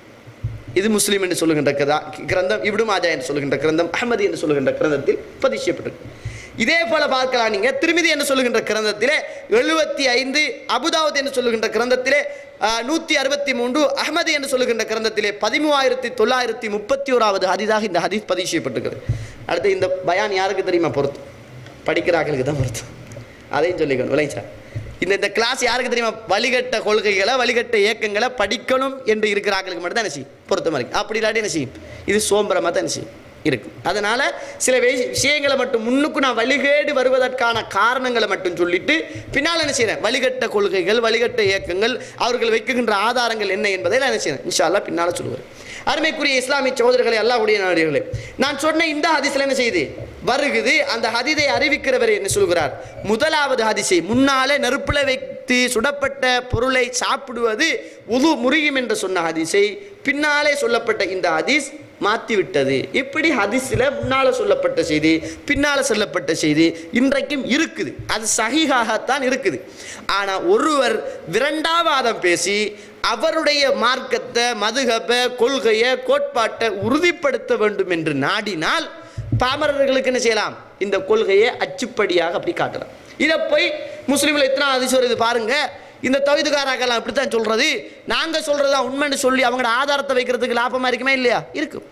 இது முஸ்லீம் என்று சொல்லுகின்ற கதா கிரந்தம் இப்னு மாஜா என்று சொல்லுகின்ற கிரந்தம் அஹ்மதி என்று சொல்லுகின்ற கிரந்தத்தில் பதிவு செய்யப்பட்டிருக்கு இதே போல பார்க்கலாம் நீங்க திருமிதி என்று சொல்லுகின்ற கிரந்தத்திலே எழுபத்தி ஐந்து அபுதாவத் என்று சொல்லுகின்ற கிரந்தத்திலே நூற்றி அறுபத்தி மூன்று அஹ்மதி என்று சொல்லுகின்ற கிரந்தத்திலே பதிமூவாயிரத்தி தொள்ளாயிரத்தி முப்பத்தி ஓராவது ஹதீதாக இந்த ஹதீஸ் பதிவு செய்யப்பட்டிருக்கிறது அடுத்து இந்த பயான் யாருக்கு தெரியுமா பொறுத்து படிக்கிறார்களுக்கு தான் பொறுத்து அதையும் சொல்லிக்கணும் விளைச்சா இந்த இந்த கிளாஸ் யாருக்கு தெரியுமா வழிகட்ட கொள்கைகளை வழிகட்ட இயக்கங்களை படிக்கணும் என்று இருக்கிறார்களுக்கு மட்டும் தான் என்ன செய்யும் பொறுத்த மாதிரி அப்படி இல்லாட்டி என்ன செய்யும் இது சோம்பரமாக தான் என்ன செய்யும் இருக்கும் அதனால சில வே- விஷயங்களை மட்டும் முன்னுக்கு நான் வழிகேடு வருவதற்கான காரணங்களை மட்டும் சொல்லிட்டு பின்னால் என்ன செய்யறேன் வழிகட்ட கொள்கைகள் வழிகட்ட இயக்கங்கள் அவர்கள் வைக்குகின்ற ஆதாரங்கள் என்ன என்பதை நான் என்ன செய்யறேன் இன்ஷா அல்லாஹ் பின்னால் சொல்லுவேன் அருமைக்குரிய இஸ்லாமிய சகோதரர்களை அல்லாஹ்வுடைய நாடுகளே நான் சொன்ன இந்த ஹதீஸ்ல என்ன செய்யுது வருகுது அந்த ஹதீதை அறிவிக்கிறவர் என்ன சொல்கிறார் முதலாவது ஹதீஸை முன்னாலே நெருப்புல வைத்து சுடப்பட்ட பொருளை சாப்பிடுவது உது முறியும் என்று சொன்ன ஹதீஸை பின்னாலே சொல்லப்பட்ட இந்த ஹதீஸ் மாற்றி விட்டது இப்படி ஹதீஸில் முன்னால சொல்லப்பட்ட செய்தி பின்னால சொல்லப்பட்ட செய்தி இன்றைக்கும் இருக்குது அது சகிகாகத்தான் இருக்குது ஆனால் ஒருவர் விரண்டாவாதம் பேசி அவருடைய மார்க்கத்தை மதுகப கொள்கையை கோட்பாட்டை உறுதிப்படுத்த வேண்டும் என்று நாடினால் பாமரர்களுக்கு என்ன செய்யலாம் இந்த கொள்கையை அச்சுப்படியாக அப்படி காட்டலாம் இதை போய் முஸ்லீம்ல எத்தனை அதிசயம் இது பாருங்க இந்த தவிதுகாராக்கெல்லாம் இப்படித்தான் சொல்றது நாங்க சொல்றதா உண்மைன்னு சொல்லி அவங்களோட ஆதாரத்தை வைக்கிறதுக்கு லாபமா இருக்குமே இல்லையா இருக்கும்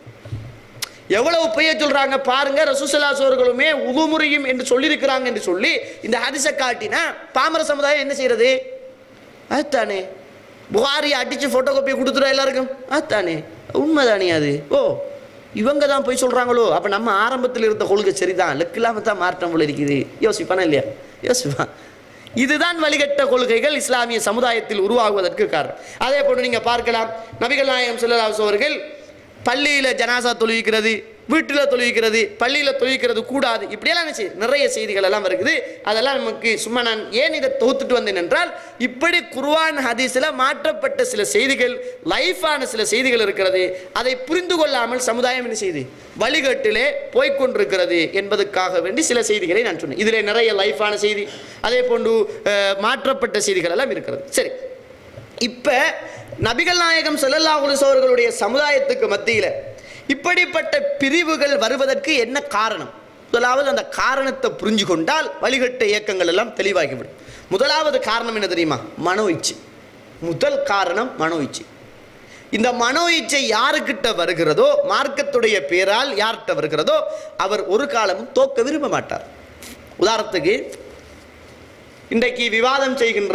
எவ்வளவு பொய்ய சொல்றாங்க பாருங்க ரசூசல்லாஸ் அவர்களுமே உதுமுறையும் என்று சொல்லியிருக்கிறாங்க என்று சொல்லி இந்த ஹரிசை காட்டினா பாமர சமுதாயம் என்ன செய்யறது அதுதானே புகாரி அடிச்சு ஃபோட்டோ காப்பி கொடுத்துரும் எல்லாருக்கும் அதுதானே உண்மைதானே அது ஓ இவங்க தான் போய் சொல்கிறாங்களோ அப்போ நம்ம ஆரம்பத்தில் இருந்த கொள்கை சரிதான் லெக்கில்லாம தான் மாற்றம் போல இருக்குது யோசிப்பானா இல்லையா யோசிப்பான் இதுதான் வழிகட்ட கொள்கைகள் இஸ்லாமிய சமுதாயத்தில் உருவாகுவதற்கு காரணம் அதே போன்று நீங்கள் பார்க்கலாம் நபிகள் நாயகம் ஸல்லல்லாஹு அவர்கள் பள்ளியில் ஜனாசா தொழுவிக்கிறது வீட்டில் தொழுவிக்கிறது பள்ளியில் தொழுவிக்கிறது கூடாது இப்படியெல்லாம் என்ன செய்யுது? நிறைய செய்திகள் எல்லாம் இருக்குது அதெல்லாம் நமக்கு சும்மா நான் ஏன் இதை தொகுத்துட்டு வந்தேன் என்றால் இப்படி குர்ஆன் ஹதீஸில் மாற்றப்பட்ட சில செய்திகள் லைஃபான சில செய்திகள் இருக்கிறது அதை புரிந்து கொள்ளாமல் சமுதாயம் என்ன செய்யுது வழிகட்டிலே போய்க்கொண்டிருக்கிறது என்பதற்காக வேண்டி சில செய்திகளை நான் சொன்னேன் இதில் நிறைய லைஃபான செய்தி அதே போன்று அஹ், மாற்றப்பட்ட செய்திகள் எல்லாம் இருக்கிறது சரி இப்ப நபிகள் நாயகம் ஸல்லல்லாஹு அலைஹி அவர்களுடைய சமுதாயத்துக்கு மத்தியில் இப்படிப்பட்ட பிரிவுகள் வருவதற்கு என்ன காரணம் முதலாவது அந்த காரணத்தை புரிஞ்சு கொண்டால் வழிகட்ட இயக்கங்கள் எல்லாம் தெளிவாகிவிடும் முதலாவது காரணம் என்ன தெரியுமா மனோ இச்சை முதல் காரணம் மனோ இச்சை இந்த மனோ இச்சை யாருக்கிட்ட வருகிறதோ மார்க்கத்துடைய பேரால் யார்கிட்ட வருகிறதோ அவர் ஒரு காலமும் தோக்க விரும்ப மாட்டார் உதாரணத்துக்கு இன்றைக்கு விவாதம் செய்கின்ற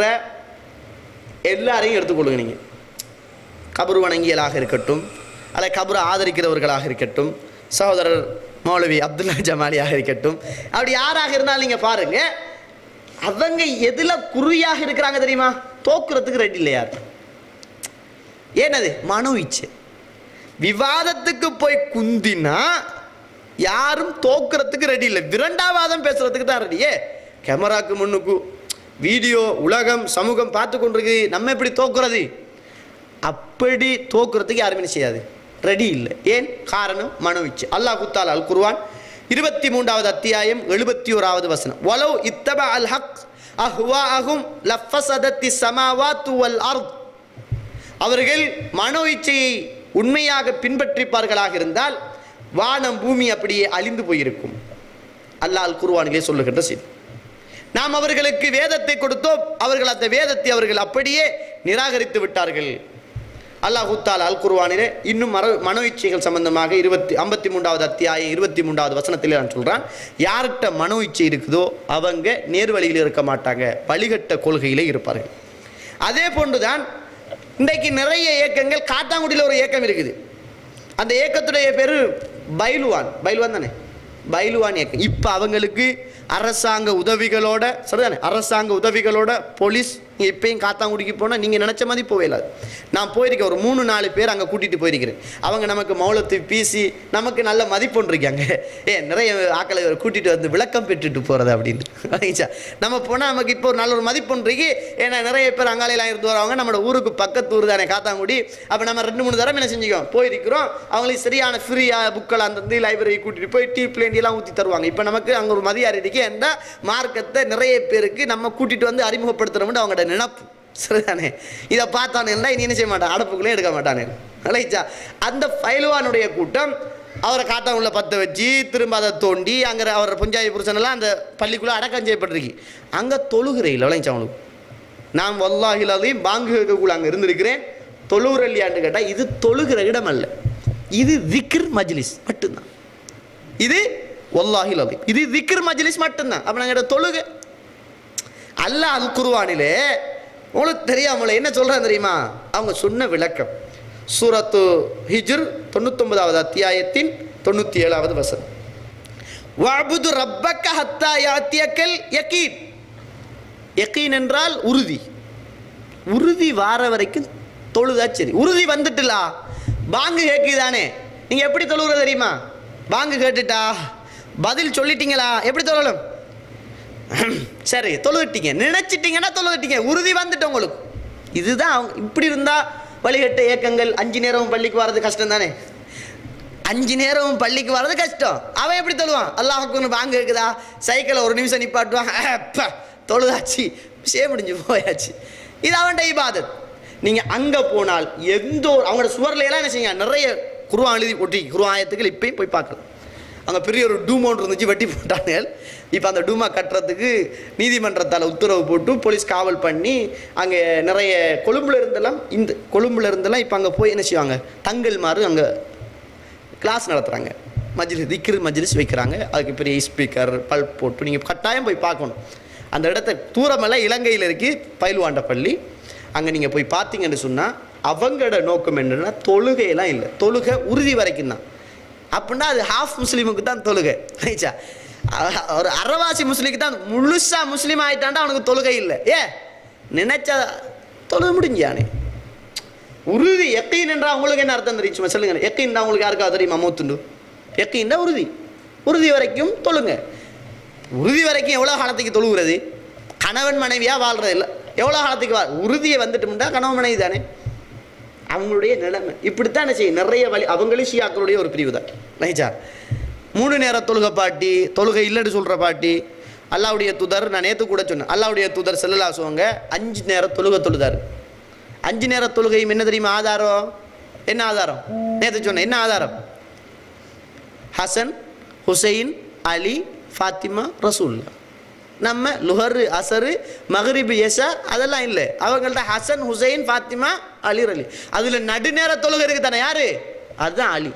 எல்லாரையும் எடுத்துக்கொள்ளுங்க நீங்கள் கபரு வணங்கியலாக இருக்கட்டும் அல்ல கபரை ஆதரிக்கிறவர்களாக இருக்கட்டும் சகோதரர் மௌலவி அப்துல்லா ஜமாலியாக இருக்கட்டும் அப்படி யாராக இருந்தாலும் நீங்கள் பாருங்க அவங்க எதில் குறியாக இருக்கிறாங்க தெரியுமா தோக்குறதுக்கு ரெடி இல்லை யார் ஏனது மனோ இச்சை விவாதத்துக்கு போய் குந்தினா யாரும் தோக்குறதுக்கு ரெடி இல்லை விரண்டாவாதம் பேசுறதுக்கு தான் ரெடி ஏ கேமராக்கு முன்னுக்கு வீடியோ உலகம் சமூகம் பார்த்து கொண்டிருக்கு நம்ம எப்படி தோக்குறது அப்படி தோக்குறதுக்கு யாருமே என்ன செய்யாது ரெடி இல்லை ஏன் காரணம் மனோ இச்சை அல்லாஹ் குத்தால் அல் குர்வான் இருபத்தி மூன்றாவது அத்தியாயம் எழுபத்தி ஓராவது வசனம் வலவ் இத்தப அல் ஹக் அஹ்வா அஹும் லஃபசதத்தி சமாவாத்து வல் அர்த் அவர்கள் மனோ இச்சையை உண்மையாக பின்பற்றிப்பார்களாக இருந்தால் வானம் பூமி அப்படியே அழிந்து போயிருக்கும் அல்லாஹ் அல் குர்வானிலே சொல்லுகின்ற செய்தி நாம் அவர்களுக்கு வேதத்தை கொடுத்தோம் அவர்கள் அந்த வேதத்தை அவர்கள் அப்படியே நிராகரித்து விட்டார்கள் அல்லாஹு தாலா அல் குர்வானிலே இன்னும் மர மனோ இச்சைகள் சம்பந்தமாக இருபத்தி ஐம்பத்தி மூன்றாவது அத்தியாயம் இருபத்தி மூன்றாவது வசனத்திலே நான் சொல்கிறான் யார்கிட்ட மனோ இச்சை இருக்குதோ அவங்க நேர்வழியில் இருக்க மாட்டாங்க வழிகட்ட கொள்கையிலே இருப்பார்கள் அதே போன்றுதான் இன்றைக்கு நிறைய இயக்கங்கள் காத்தாங்குடியில் ஒரு இயக்கம் இருக்குது அந்த இயக்கத்துடைய பேர் பைலுவான் பைலுவான் தானே பைலுவான் இயக்கம் இப்போ அவங்களுக்கு அரசாங்க உதவிகளோட சரிதானே அரசாங்க உதவிகளோட போலீஸ் நீங்கள் இப்பயும் காத்தாங்குடிக்கு போனால் நீங்கள் நினச்ச மாதிரி போவே இல்லாது நான் போயிருக்கேன் ஒரு மூணு நாலு பேர் அங்கே கூட்டிகிட்டு போயிருக்கிறேன் அவங்க நமக்கு மௌலத்து பீசி நமக்கு நல்ல மதிப்பொன்று இருக்காங்க ஏ நிறைய ஆக்களை கூட்டிகிட்டு வந்து விளக்கம் பெற்றுட்டு போகிறது அப்படின்னு ரைட்டா? நம்ம போனால் நமக்கு இப்போ ஒரு நல்ல ஒரு மதிப்பொன்று இருக்கு ஏன்னா நிறைய பேர் அங்காலையெல்லாம் இருந்து வரவங்க நம்மளோட ஊருக்கு பக்கத்து ஊர் தானே காத்தாங்குடி அப்போ நம்ம ரெண்டு மூணு தடவை என்ன செஞ்சுக்கோம் போயிருக்கிறோம் அவங்களுக்கு சரியான ஃப்ரீயாக புக்கள் அந்த லைப்ரரி கூட்டிகிட்டு போய் டீ பிளேண்டியெல்லாம் ஊற்றி தருவாங்க இப்போ நமக்கு அங்கே ஒரு மதியாரி இருக்கு என்ற மார்க்கத்தை நிறைய பேருக்கு நம்ம கூட்டிகிட்டு வந்து அறிமுகப்படுத்துகிறோம்னு அவங்களோட நினப்பு சரிதானே இதை பார்த்தானே இனி என்ன செய்ய மாட்டான் அடப்புக்குள்ளே எடுக்க மாட்டானே அழைச்சா அந்த ஃபைல்வானுடைய கூட்டம் அவரை காட்டாங்குள்ள பற்ற வச்சு திரும்ப அதை தோண்டி அங்கே அவர் பஞ்சாயத்து புருஷனெல்லாம் அந்த பள்ளிக்குள்ளே அடக்கம் செய்யப்பட்டிருக்கு அங்கே தொழுகிறையில் விளைஞ்சா அவனுக்கு நான் வல்லாஹிலாலையும் பாங்கு கேட்கக்குள்ள அங்கே இருந்திருக்கிறேன் தொழுகிற இல்லையான்னு கேட்டால் இது தொழுகிற இடம் அல்ல இது விக்ர் மஜ்லிஸ் மட்டும்தான் இது வல்லாஹில் அலீம் இது விக்ர் மஜ்லிஸ் மட்டும்தான் அப்போ நாங்கள் தொழுக அல்லாஹ் அல் குர்வானிலே உங்களுக்கு தெரியாமல என்ன சொல்கிறான் தெரியுமா அவங்க சொன்ன விளக்கம் சூரத்து ஹிஜ்ர் தொண்ணூத்தொன்பதாவது அத்தியாயத்தின் தொண்ணூற்றி ஏழாவது வசனம் வஅபுது ரப்பக்க ஹத்தா யாத்தியக்கல் யகீன் யகீன் என்றால் உறுதி உறுதி வார வரைக்கும் தொழுதா சரி உறுதி வந்துட்டுலா பாங்கு கேட்குதானே நீங்கள் எப்படி தொழுகிற தெரியுமா பாங்கு கேட்டுட்டா பதில் சொல்லிட்டீங்களா எப்படி தொழலும் சரி தொழுதுட்டீங்க நினைச்சிட்டீங்கன்னா தொழுதுட்டீங்க உறுதி வந்துட்டு உங்களுக்கு இதுதான் அவங்க இப்படி இருந்தால் வழிகட்ட இயக்கங்கள் அஞ்சு நேரமும் பள்ளிக்கு வர்றது கஷ்டம் தானே அஞ்சு நேரமும் பள்ளிக்கு வர்றது கஷ்டம் அவன் எப்படி தொழுவான் அல்லாஹுக்கு வாங்க இருக்குதா சைக்கிளை ஒரு நிமிஷம் நிப்பாட்டுவான் அப்பா, தொழுதாச்சு விஷயம் முடிஞ்சு போயாச்சு இது அவன்கிட்ட இபாதத் நீங்கள் அங்கே போனால் எந்த ஒரு அவங்களோட சுவர்ல எல்லாம் என்ன செய்யுங்க நிறைய குருவான் எழுதி ஒட்டி குருவாயத்துக்கு இப்பயும் போய் பார்க்கலாம் அங்கே பெரிய ஒரு டூமோன் இருந்துச்சு வெட்டி போட்டாங்க இப்போ அந்த டூமா கட்டுறதுக்கு நீதிமன்றத்தால் உத்தரவு போட்டு போலீஸ் காவல் பண்ணி அங்கே நிறைய கொழும்புல இருந்தெல்லாம் இந்த கொழும்புல இருந்தெல்லாம் இப்போ அங்கே போய் என்ன செய்வாங்க தங்கல் மாறு அங்கே கிளாஸ் நடத்துகிறாங்க மஜ்லிஸ் திக்ரு மஜ்லிஸ் வைக்கிறாங்க அதுக்கு பெரிய ஸ்பீக்கர் பல்ப் போட்டு நீங்கள் கட்டாயம் போய் பார்க்கணும் அந்த இடத்த தூரமெல்லாம் இலங்கையில் இருக்கு பயில்வாண்ட பள்ளி அங்கே நீங்கள் போய் பார்த்தீங்கன்னு சொன்னால் அவங்களோட நோக்கம் என்னன்னா தொழுகையெல்லாம் இல்லை தொழுகை உறுதி வரைக்கும் தான் அப்படின்னா அது ஹாஃப் முஸ்லீமுக்கு தான் தொழுகை ரைச்சா அ- ஒரு அறவாசி முஸ்லீமுக்கு தான் முழுசா முஸ்லீம் ஆயிட்டான்டா அவனுக்கு தொழுகை இல்லை ஏ நினைச்சா தொழுக முடிஞ்சானே உறுதி எக்கீன் என்றால் உங்களுக்கு என்ன அர்த்தம் தெரியும் சும்மா சொல்லுங்க எக்கீன் தான் உங்களுக்கு யாருக்கா தெரியுமா மூத்துண்டு எக்கீன் தான் உறுதி உறுதி வரைக்கும் தொழுங்க உறுதி வரைக்கும் எவ்வளோ காலத்துக்கு தொழுகிறது கணவன் மனைவியாக வாழ்றது இல்லை எவ்வளோ காலத்துக்கு வா உறுதியை வந்துட்டும்டா கணவன் மனைவி தானே அவங்களுடைய நிலைமை இப்படித்தான் என்ன செய்யும் நிறைய வழி அவங்களும் ஷியாக்களுடைய ஒரு பிரிவு தான் ரைச்சா மூணு நேர தொழுகை பாட்டி தொழுகை இல்லைன்னு சொல்கிற பாட்டி அல்லாவுடைய தூதர் நான் நேற்று கூட சொன்னேன் அல்லாவுடைய தூதர் செல்லலா சொல்லுவாங்க அஞ்சு நேரம் தொழுகை தொழுதாரு அஞ்சு நேர தொழுகையும் என்ன தெரியுமா ஆதாரம் என்ன ஆதாரம் நேற்று சொன்னேன் என்ன ஆதாரம் ஹசன் ஹுசைன் அலி ஃபாத்திமா ரசூல்லா நம்ம லுஹர் அசரு மகரிபு யஷா அதெல்லாம் இல்லை அவங்கள்ட்ட ஹசன் ஹுசைன் ஃபாத்திமா அலி அலி அதில் நடுநேர தொழுகை இருக்கு தானே யாரு அதுதான் அலி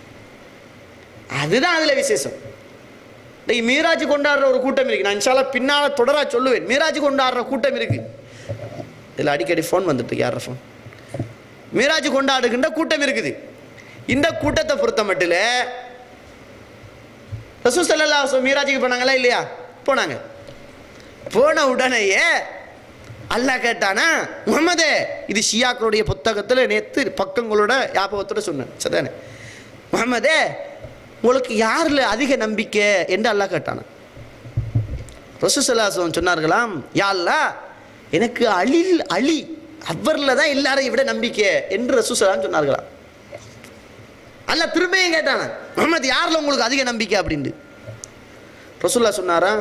அதுதான் அதில் விசேஷம் இன்னைக்கு மீராஜ் கொண்டாடுற ஒரு கூட்டம் இருக்கு நான் இன்ஷால்லா பின்னால் தொடரா சொல்லுவேன் மீராஜ் கொண்டாடுற கூட்டம் இருக்கு இதில் அடிக்கடி ஃபோன் வந்துட்டு யார ஃபோன் மீராஜ் கொண்டாடுகின்ற கூட்டம் இருக்குது இந்த கூட்டத்தை பொறுத்த மட்டில் ரசூல் ஸல்லல்லாஹு அலைஹி மீராஜுக்கு போனாங்களா இல்லையா போனாங்க போன உடனேயே அல்லாஹ் கேட்டானா முகமதே இது ஷியாக்களுடைய புத்தகத்தில் நேற்று பக்கங்களோட ஞாபகத்தோட சொன்னேன் சரிதானே முகமதே உங்களுக்கு யாரில் அதிக நம்பிக்கை என்று அல்லாஹ் கேட்டானா ரசூசல்லாசம் சொன்னார்களாம் யா அல்லாஹ் எனக்கு அழில் அழி அவரில் தான் எல்லாரையும் விட நம்பிக்கை என்று ரசூசலாம் சொன்னார்களாம் அல்ல திரும்பியும் கேட்டான முகமது யாரில் உங்களுக்கு அதிக நம்பிக்கை அப்படின்ட்டு ரசூல்லா சொன்னாரா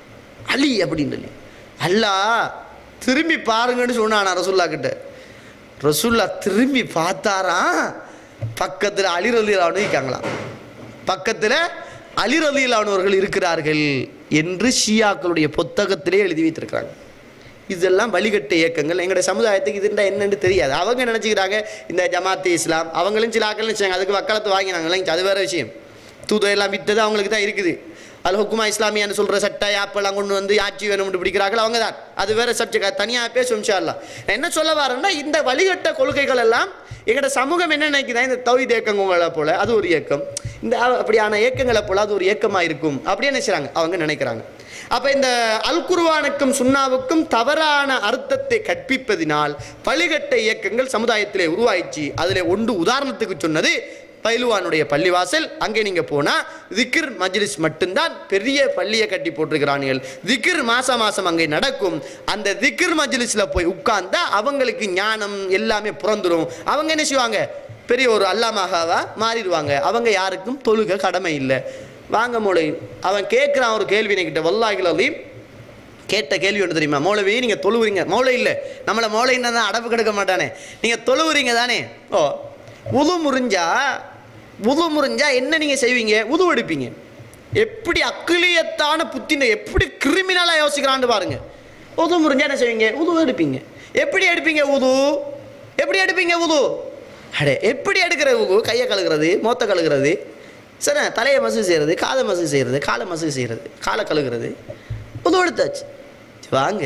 அலி அப்படின்னு சொல்லி அல்லாஹ் திரும்பி பாருங்கன்னு சொன்னானா ரசூல்லா கிட்ட ரசூல்லா திரும்பி பார்த்தாரா பக்கத்தில் அலி ரலிலானு இருக்காங்களாம் பக்கத்தில் அலி ரலிலானவர்கள் இருக்கிறார்கள் என்று ஷியாக்களுடைய புத்தகத்திலே எழுதி வைத்திருக்கிறாங்க இதெல்லாம் வழிகட்ட இயக்கங்கள் எங்களுடைய சமுதாயத்துக்கு இதுண்டா என்னன்னு தெரியாது அவங்க நினச்சிக்கிறாங்க இந்த ஜமாத்தே இஸ்லாம் அவங்களும் சில ஆக்கள் நினச்சாங்க அதுக்கு வக்காலத்து வாங்கினாங்க அது வேற விஷயம் தூதர் எல்லாம் வித்தது அவங்களுக்கு தான் இருக்குது அல் ஹுக்குமா இஸ்லாமியான்னு சொல்கிற சட்டை ஆப்பெல்லாம் கொண்டு வந்து ஆட்சி வேணும்னு பிடிக்கிறார்கள் அவங்க தான் அது வேற சப்ஜெக்ட் தனியாக பேசும் இன்ஷால்லா நான் என்ன சொல்ல வரேன்னா இந்த வழிகட்ட கொள்கைகள் எல்லாம் எங்களோட சமூகம் என்ன நினைக்குதா இந்த தௌஹீத் இயக்கங்களை போல அது ஒரு இயக்கம் இந்த அ- அப்படியான இயக்கங்களை போல அது ஒரு இயக்கமாக இருக்கும் அப்படின்னு நினைச்சாங்க அவங்க நினைக்கிறாங்க அப்போ இந்த அல் குர்ஆனுக்கும் சுன்னாவுக்கும் தவறான அர்த்தத்தை கற்பிப்பதினால் வழிகட்ட இயக்கங்கள் சமுதாயத்திலே உருவாயிச்சு அதில் ஒன்று உதாரணத்துக்கு சொன்னது பைலுவானுடைய பள்ளிவாசல் அங்கே நீங்கள் போனால் திக்ர் மஜ்லிஸ் மட்டும்தான் பெரிய பள்ளியை கட்டி போட்டிருக்கிறார்கள் திக்ர் மாசம் மாசம் அங்கே நடக்கும் அந்த திக்ர் மஜ்லிஸில் போய் உட்கார்ந்தா அவங்களுக்கு ஞானம் எல்லாமே புறந்துடும் அவங்க என்ன செய்வாங்க பெரிய ஒரு அல்லாமகாவா மாறிடுவாங்க அவங்க யாருக்கும் தொழுக கடமை இல்லை வாங்க மோளை அவன் கேட்குறான் ஒரு கேள்வி என்கிட்ட வல்லாஹில் அலீம் கேட்ட கேள்வி ஒன்று தெரியுமா மௌலவி நீங்கள் தொழுவுறீங்க மௌலை இல்லை நம்மளை மௌலைன்னா தான் அடப்பு கெடுக்க மாட்டானே நீங்கள் தொழுவுறீங்க தானே ஓ உது முறிஞ்சா உது முறிஞ்சா என்ன நீங்கள் செய்வீங்க உது எடுப்பீங்க எப்படி அக்கிலியத்தான புத்தின எப்படி கிரிமினலாக யோசிக்கிறான்னு பாருங்க உது முறிஞ்சா என்ன செய்வீங்க உது எடுப்பீங்க எப்படி எடுப்பீங்க உது எப்படி எடுப்பீங்க உது அடே எப்படி எடுக்கிற உது கையை கழுகுறது மோத்த கழுகுறது சரி தலையை மசூ செய்கிறது காதை மசூ செய்கிறது காலை மசூ செய்கிறது காலை கழுகுறது உது எடுத்தாச்சு சரி, வாங்க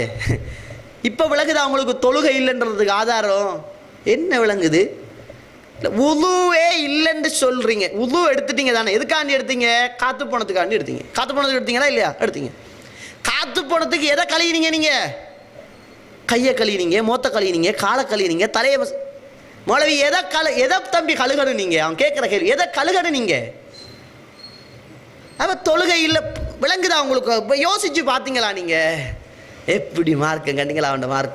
இப்போ விளங்குது அவங்களுக்கு தொழுகை இல்லைன்றதுக்கு ஆதாரம் என்ன விளங்குது இல்ல, உதுவே இல்லைன்னு சொல்றீங்க உது எடுத்துட்டீங்க தானே எதுக்காண்டி எடுத்தீங்க காத்து போனதுக்காண்டி எடுத்தீங்க காத்து போனதுக்கு எடுத்தீங்களா இல்லையா எடுத்தீங்க காத்து போனதுக்கு எதை கழியினீங்க நீங்க கையை கழியினீங்க மோத்த கழியினீங்க காலை கழியினீங்க தலையை மச- மௌலவி எதை கழு எதை தம்பி கழுகணும் நீங்க அவன் கேட்குற கேள்வி எதை கழுகணும் நீங்க அப்ப தொழுகை இல்லை விளங்குதா உங்களுக்கு இப்போ யோசிச்சு பார்த்தீங்களா நீங்க எப்படி மார்க்கு கண்டிங்களா அவன் மார்க்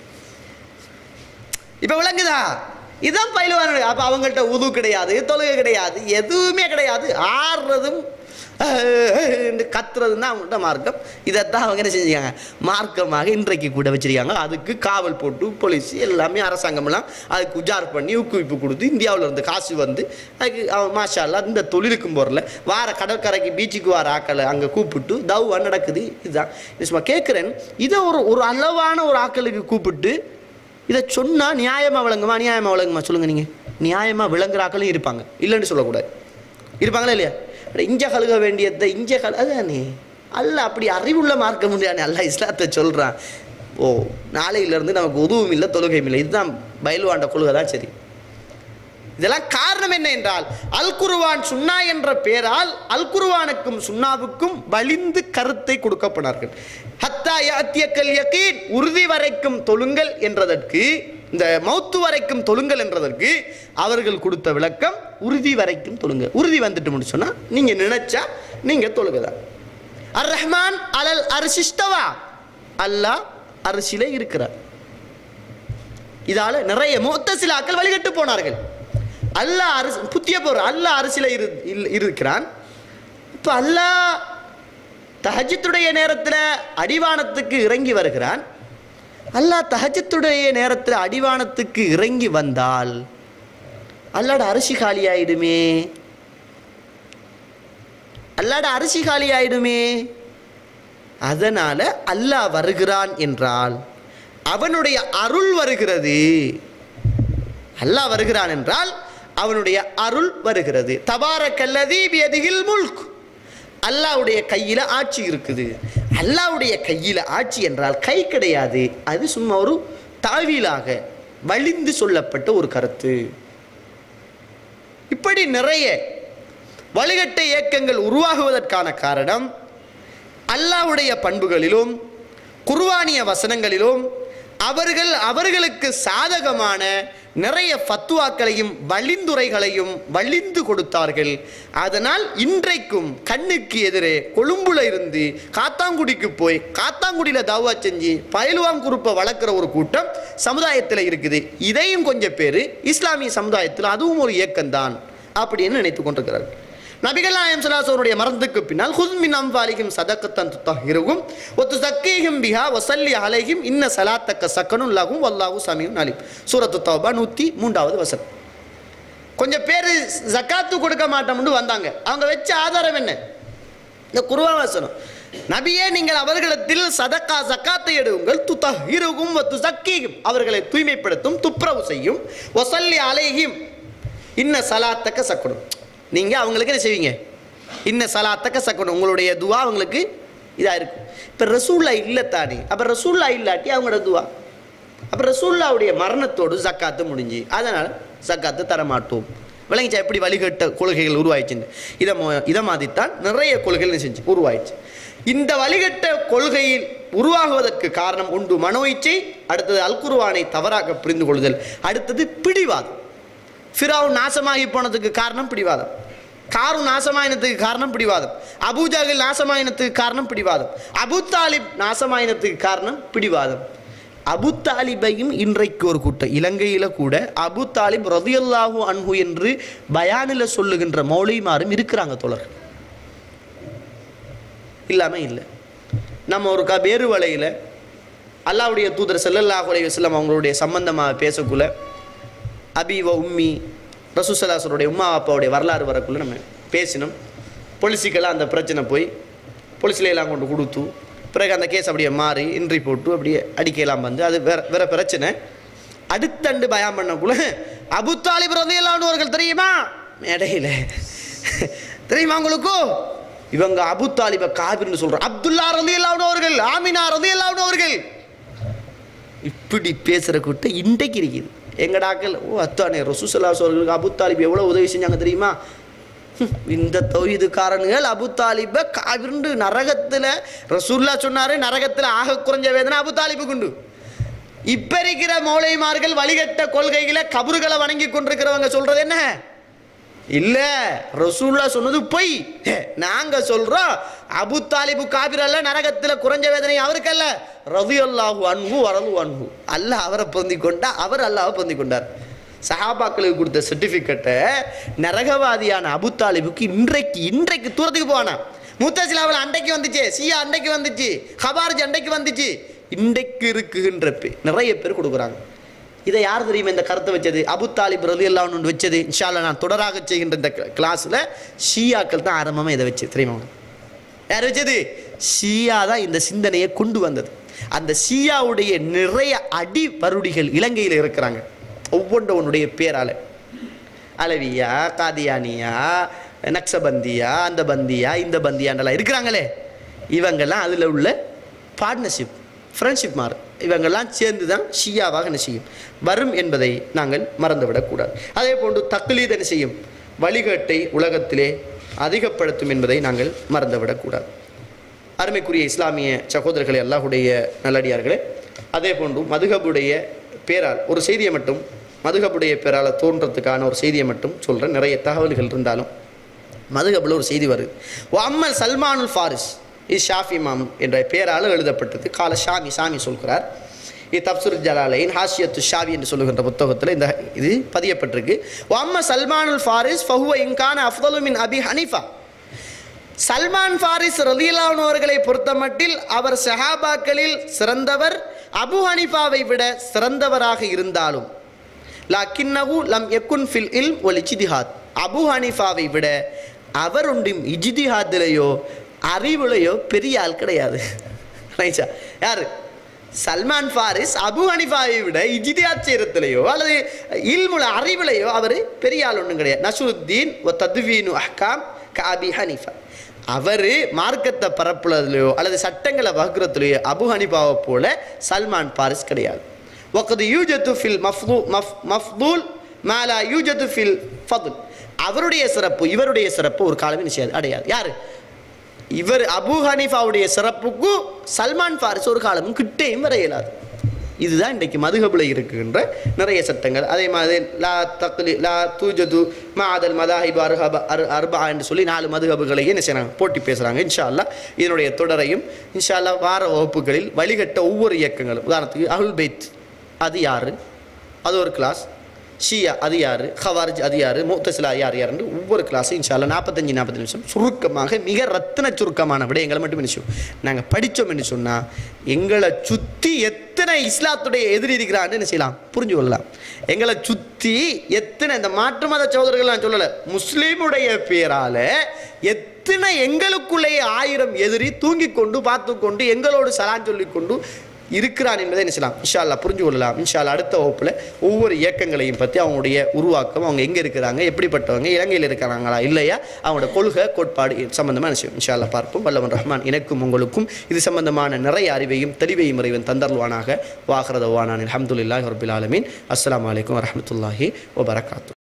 இப்போ விளங்குதா இதுதான் பயிலுவானுடைய அப்போ அவங்கள்ட்ட உது கிடையாது தொழுகை கிடையாது எதுவுமே கிடையாது ஆடுறதும் அஹ், கத்துறதும் தான் அவங்கள்ட்ட மார்க்கம் இதைத்தான் அவங்க என்ன செஞ்சுருக்காங்க மார்க்கமாக இன்றைக்கு கூட வச்சிருக்காங்க அதுக்கு காவல் போட்டு போலீஸ் எல்லாமே அரசாங்கம்லாம் அதுக்கு உஜார் பண்ணி ஊக்குவிப்பு கொடுத்து இந்தியாவில் இருந்து காசு வந்து அதுக்கு அவன் மாஷா அல்லாஹ் இந்த தொழிலுக்கும் போகிறல வார கடற்கரைக்கு பீச்சுக்கு வர ஆக்களை அங்கே கூப்பிட்டு தவா நடக்குது இதுதான் இது சும்மா கேட்குறேன் இதை ஒரு ஒரு அளவான ஒரு ஆக்களுக்கு கூப்பிட்டு இதை சொன்னால் நியாயமாக விளங்குமா நியாயமாக விளங்குமா சொல்லுங்கள் நீங்கள் நியாயமாக விளங்குற ஆக்களும் இருப்பாங்க இல்லைன்னு சொல்லக்கூடாது இருப்பாங்களா இல்லையா அட, இஞ்ச கழுக வேண்டியதை இஞ்ச கழு அதானே அல்ல அப்படி அறிவுள்ள மார்க்க முடியாது அல்ல இஸ்லாத்தை சொல்கிறான் ஓ நாளையிலேருந்து நமக்கு உதவும் இல்லை தொழுகையும் இல்லை இதுதான் பயில்வாண்ட கொள்கை தான் சரி இதெல்லாம் காரணம் என்ன என்றால் அல் குர்ஆன் சுன்னா என்ற பெயரால் அல் குர்ஆனுக்கும் சுன்னாவுக்கும் வலிந்து கருத்தை கொடுக்கப்பனார்கள் ஹத்தா யாத்தியக்கல் யகீன் உறுதி வரைக்கும் தொழுங்கள் என்றதற்கு இந்த மௌத்து வரைக்கும் தொழுங்கள் என்றதற்கு அவர்கள் கொடுத்த விளக்கம் உறுதி வரைக்கும் தொழுங்க உறுதி வந்துட்டு முடிச்சு சொன்னா நீங்க நினைச்சா நீங்க தொழுகதான் அர் ரஹ்மான் அலல் அரிசிஷ்டவா அல்லாஹ் அரிசிலே இருக்கிறார் இதால நிறைய முத்தசிலாக்கள் வழிகட்டு போனார்கள் அல்லாஹ் அரிசி புத்திய போற அல்லாஹ் அரிசில இரு இல்ல- இருக்கிறான் இப்போ அல்லாஹ் தஹஜத்துடைய நேரத்தில் அடிவானத்துக்கு இறங்கி வருகிறான் அல்லாஹ் தஹஜத்துடைய நேரத்தில் அடிவானத்துக்கு இறங்கி வந்தால் அல்லாட அரிசி காலி ஆயிடுமே அல்லாட அரிசி காலி ஆயிடுமே அதனால அல்லாஹ் வருகிறான் என்றால் அவனுடைய அருள் வருகிறது அல்லாஹ் வருகிறான் என்றால் அவனுடைய அருள் வருகிறது தபாரக்கல்லதி பியதிகில் முல்க் அல்லாஹ்வுடைய கையில ஆட்சி இருக்குது அல்லாஹ்வுடைய கையில ஆட்சி என்றால் கை கிடையாது அது சும்மா ஒரு தாவீலாக வலிந்து சொல்லப்பட்ட ஒரு கருத்து இப்படி நிறைய வழிகட்ட இயக்கங்கள் உருவாகுவதற்கான காரணம் அல்லாஹ்வுடைய பண்புகளிலும் குர்வானிய வசனங்களிலும் அவர்கள் அவர்களுக்கு சாதகமான நிறைய ஃபத்துவாக்களையும் வழிந்துரைகளையும் வழிந்து கொடுத்தார்கள் அதனால் இன்றைக்கும் கண்ணுக்கு எதிரே கொழும்புல இருந்து காத்தாங்குடிக்கு போய் காத்தாங்குடியில் தாவா செஞ்சு பயலுவாங் குறுப்பை வளர்க்குற ஒரு கூட்டம் சமுதாயத்தில் இருக்குது இதையும் கொஞ்சம் பேர் இஸ்லாமிய சமுதாயத்தில் அதுவும் ஒரு இயக்கம்தான் அப்படின்னு நினைத்து கொண்டிருக்கிறார்கள் நபிகள் நாயம் சலாசோருடைய மரணத்துக்கு பின்னால் ஹுஸ் மின் அம்வாலிஹிம் சதக்கத்தன் துத்தஹிருகும் ஒத்து சக்கீஹிம் பிஹா வசல்லி அலைஹிம் இன்ன சலாத்தக்க சக்கனும் லகும் வல்லாஹு சமீம் அலிம் சூரத்து தௌபா நூற்றி மூன்றாவது வசனம் கொஞ்சம் பேர் ஜக்காத்து கொடுக்க மாட்டோம்னு வந்தாங்க அவங்க வச்ச ஆதாரம் என்ன இந்த குருவா வசனம் நபியே நீங்கள் அவர்களிடத்தில் சதக்கா சக்காத்தை எடுங்கள் துத்தஹிருகும் வத்து சக்கீஹிம் அவர்களை தூய்மைப்படுத்தும் துப்புரவு செய்யும் வசல்லி அலைஹிம் இன்ன சலாத்தக்க சக்கனும் நீங்கள் அவங்களுக்கு என்ன செய்வீங்க இன்ன சலாத்தக்க சக்கணும் உங்களுடைய துவா அவங்களுக்கு இதாக இருக்கும் இப்போ ரசூல்லா இல்லை தானே அப்போ ரசூல்லா இல்லாட்டி அவங்களோட துவா அப்போ ரசூல்லாவுடைய மரணத்தோடு ஜக்காத்து முடிஞ்சு அதனால் ஜக்காத்து தரமாட்டோம் விளங்கிச்சா எப்படி வழிகட்ட கொள்கைகள் உருவாயிடுச்சுன்னு இதை மோ- இதை மாதிரித்தான் நிறைய கொள்கைகள் என்ன செஞ்சு உருவாயிடுச்சு இந்த வழிகட்ட கொள்கையில் உருவாகுவதற்கு காரணம் உண்டு மனோ இச்சை அடுத்தது அல்குருவானை தவறாக புரிந்து கொள்ளுதல் அடுத்தது பிடிவாதம் ஃபிராவுன் நாசமாகி போனதுக்கு காரணம் பிடிவாதம் காரும் நாசமாயினத்துக்கு காரணம் பிடிவாதம் அபூஜாகில் நாசமாயினத்துக்கு காரணம் பிடிவாதம் அபு தாலிப் நாசமாயினத்துக்கு காரணம் பிடிவாதம் அபு தாலிபையும் இன்றைக்கு ஒரு கூட்டம் இலங்கையில் கூட அபு தாலிப் ரதியல்லாஹு அன்ஹு என்று பயானில் சொல்லுகின்ற மௌலிமாரும் இருக்கிறாங்க தோழர்கள் இல்லாமல் இல்லை நம்ம ஒரு க வேறு வலையில் அல்லாவுடைய தூதர் ஸல்லல்லாஹு அலைஹி வஸல்லம் அவங்களுடைய சம்பந்தமாக பேசக்குள்ள அபி வ உம்மி ரசூசலாசருடைய உம்மா அப்பாவுடைய வரலாறு வரக்குள்ள நம்ம பேசினோம் பொலிசிக்கெல்லாம் அந்த பிரச்சனை போய் பொலிசில எல்லாம் கொண்டு கொடுத்து பிறகு அந்த கேஸ் அப்படியே மாறி இன்ட்ரி போட்டு அப்படியே அடிக்கலாம் வந்து அது வேற வேற பிரச்சனை அடுத்தண்டு பயம் பண்ணக்குள்ள அபு தாலிப் ரதியல்லானவர்கள் தெரியுமா மேடையில் தெரியுமா உங்களுக்கு இவங்க அபு தாலிப காபிர்னு சொல்றாங்க அப்துல்லா ரதியல்லானவர்கள் ஆமினா ரதியல்லானவர்கள் இப்படி பேசுகிற கூட்டம் இன்றைக்கு இருக்குது எங்கடாக்கள் ஓ அத்தானே ரசூசல்லாஸ் அவர்களுக்கு அபு தாலிப் எவ்வளோ உதவி செஞ்சாங்க தெரியுமா ஹம், இந்த தொகுதிக்காரனுகள் அபு தாலிப காவிருந்து நரகத்தில் ரசூல்லா சொன்னாரு நரகத்தில் ஆக குறைஞ்ச வேதனை அபு தாலிபுக்கு உண்டு இப்ப இருக்கிற மௌலைமார்கள் வழிகட்ட கொள்கைகளை கபறுகளை வணங்கி கொண்டிருக்கிறவங்க சொல்றது என்ன இல்ல ரசூல்லா சொன்னது பொய் ஹே, நாங்க சொல்றோம் அபு தாலிபு காபிர் அல்ல நரகத்துல குறைஞ்ச வேதனை அவருக்கல்ல ரவி அல்லாஹு அன்பு வரது அன்பு அல்லாஹ் அவரை பொந்தி கொண்டா அவர் அல்லாஹ் பொந்தி கொண்டார் சஹாபாக்களுக்கு கொடுத்த சர்டிஃபிகேட்டை நரகவாதியான அபு தாலிபுக்கு இன்றைக்கு இன்றைக்கு தூரத்துக்கு போவானா முத்தசிலாவில் அண்டைக்கு வந்துச்சு சியா அண்டைக்கு வந்துச்சு ஹபார்ஜ் அண்டைக்கு வந்துச்சு இன்றைக்கு இருக்குகின்ற பே- நிறைய பேர் கொடுக்குறாங்க இதை யார் தெரியுமா இந்த கருத்தை வச்சது அபு தாலிப் ரலி அல்லாஹ்னு வச்சது இன்ஷால்லா நான் தொடராக செய்கின்ற இந்த கிளாஸில் ஷியாக்கள் தான் ஆரம்பமாக இதை வச்சு தெரியுமா உங்களுக்கு? யார் வச்சது ஷியா தான் இந்த சிந்தனையை கொண்டு வந்தது அந்த ஷியாவுடைய நிறைய அடி வருடிகள் இலங்கையில் இருக்கிறாங்க ஒவ்வொன்றவனுடைய பேரால அலவியா காதியானியா நக்சபந்தியா அந்த பந்தியா இந்த பந்தியாண்டெல்லாம் இருக்கிறாங்களே இவங்கெல்லாம் அதில் உள்ள பார்ட்னர்ஷிப் ஃப்ரெண்ட்ஷிப் மாறு இவங்கெல்லாம் சேர்ந்து தான் ஷியாவாக என்ன செய்யும் வரும் என்பதை நாங்கள் மறந்துவிடக்கூடாது அதே போன்று தக்லீத் என்ன செய்யும் வழிகாட்டை உலகத்திலே அதிகப்படுத்தும் என்பதை நாங்கள் மறந்துவிடக்கூடாது அருமைக்குரிய இஸ்லாமிய சகோதரர்களே அல்லாஹுடைய நல்லடியார்களே அதே போன்று மதுகபுடைய பேரால் ஒரு செய்தியை மட்டும் மதுகபுடைய பேரால் தோன்றதுக்கான ஒரு செய்தியை மட்டும் சொல்கிறேன் நிறைய தகவல்கள் இருந்தாலும் மதுகபில் ஒரு செய்தி வருது ஓ அம்மல் சல்மானுல் ஃபாரிஸ் இது ஷாஃபி மாம் என்ற பெயரால் எழுதப்பட்டது கால ஷாமி சாமி சொல்கிறார் இது தப்சுர் ஜலாலைன் ஹாஷியத்து ஷாவி என்று சொல்லுகின்ற புத்தகத்தில் இந்த இது பதியப்பட்டிருக்கு ஓ அம்ம சல்மானுல் ஃபாரிஸ் ஃபஹுவ இன்கான அஃதலு மின் அபி ஹனீஃபா சல்மான் ஃபாரிஸ் ரலியல்லாஹு அவர்களை பொறுத்தமட்டில் அவர் சஹாபாக்களில் சிறந்தவர் அபு ஹனிஃபாவை விட சிறந்தவராக இருந்தாலும் லாக்கின்னஹு லம் யக்குன் ஃபில் இல்ம் ஒல் இஜ்திஹாத் அபு ஹனிஃபாவை விட அவர் ஒன்றும் இஜ்திஹாத்திலேயோ அறிவுலையோ பெரிய ஆள் கிடையாது ரைட்டா யார் சல்மான் ஃபாரிஸ் அபு ஹனிஃபாவை விட இஜ்திஹாத் செய்கிறதுலையோ அல்லது இல்முல அறிவுலையோ அவர் பெரிய ஆள் ஒன்றும் கிடையாது நசுருத்தீன் ஒ தத்வீனு அஹ்காம் காபி ஹனிஃபா அவர் மார்க்கத்தை பரப்புறதுலையோ அல்லது சட்டங்களை வகுக்கிறதுலையோ அபு ஹனிஃபாவை போல சல்மான் பாரிஸ் கிடையாது وقد يوجد في المفضول مف مفضول ما لا يوجد في الفضل அவருடைய சிறப்பு இவருடைய சிறப்பு ஒரு காலமே நிச்சயம் அடையாது யாரு இவர் அபு ஹனீஃபாவுடைய சிறப்புக்கும் சல்மான் ஃபாரிஸ் ஒரு காலமும் கிட்டேயும் வர இயலாது இதுதான் இன்றைக்கு மதுகபுல இருக்கின்ற நிறைய சட்டங்கள் அதே மாதிரி லா தக்லி லா தூஜது மாதல் மதாஹிப் அர்ஹப அர் அர்பா என்று சொல்லி நாலு மதுகபுகளையும் என்ன செய்றாங்க போட்டி பேசுகிறாங்க இன்ஷா அல்லாஹ் இதனுடைய தொடரையும் இன்ஷா அல்லாஹ் வார வகுப்புகளில் வழிகட்ட ஒவ்வொரு இயக்கங்களும் உதாரணத்துக்கு அஹுல் பைத் அது யாரு அது ஒரு கிளாஸ் ஷியா அது யார் ஹவாரிஜ் அது யார் முத்தசிலா யார் யாருன்னு ஒவ்வொரு கிளாஸும் இன்ஷால்ல நாற்பத்தஞ்சு நாற்பது நிமிஷம் சுருக்கமாக மிக ரத்தின சுருக்கமான விடயங்களை மட்டும் நினைச்சோம் நாங்கள் படித்தோம் என்று சொன்னால் எங்களை சுற்றி எத்தனை இஸ்லாத்துடைய எதிரி இருக்கிறான்னு என்ன செய்யலாம் புரிஞ்சு கொள்ளலாம் எங்களை சுற்றி எத்தனை இந்த மாற்று மத சகோதரர்கள் நான் சொல்லலை முஸ்லீமுடைய பேரால் எத்தனை எங்களுக்குள்ளேயே ஆயிரம் எதிரி தூங்கிக் கொண்டு பார்த்து கொண்டு எங்களோடு சலான் சொல்லிக் கொண்டு இருக்கிறான் என்பதை என்ன செய்யலாம் இன்ஷா அல்லாஹ் புரிஞ்சு கொள்ளலாம் இன்ஷா அல்லாஹ் அடுத்த வகுப்பில் ஒவ்வொரு இயக்கங்களையும் பற்றி அவங்களுடைய உருவாக்கம் அவங்க எங்கே இருக்கிறாங்க எப்படிப்பட்டவங்க இலங்கையில் இருக்கிறாங்களா இல்லையா அவங்களோட கொள்கை கோட்பாடு சம்பந்தமாக என்ன செய்யும் இன்ஷா அல்லாஹ் பார்ப்போம் வல்லவன் ரஹ்மான் எனக்கும் உங்களுக்கும் இது சம்பந்தமான நிறைய அறிவையும் தெளிவையும் இறைவன் தந்தர்வானாக வாகரதவானான் அலமதுல்லாஹி ரபில் ஆலமீன் அஸ்ஸலாமு அலைக்கும் வரஹ்மத்துல்லாஹி வபரகாத்து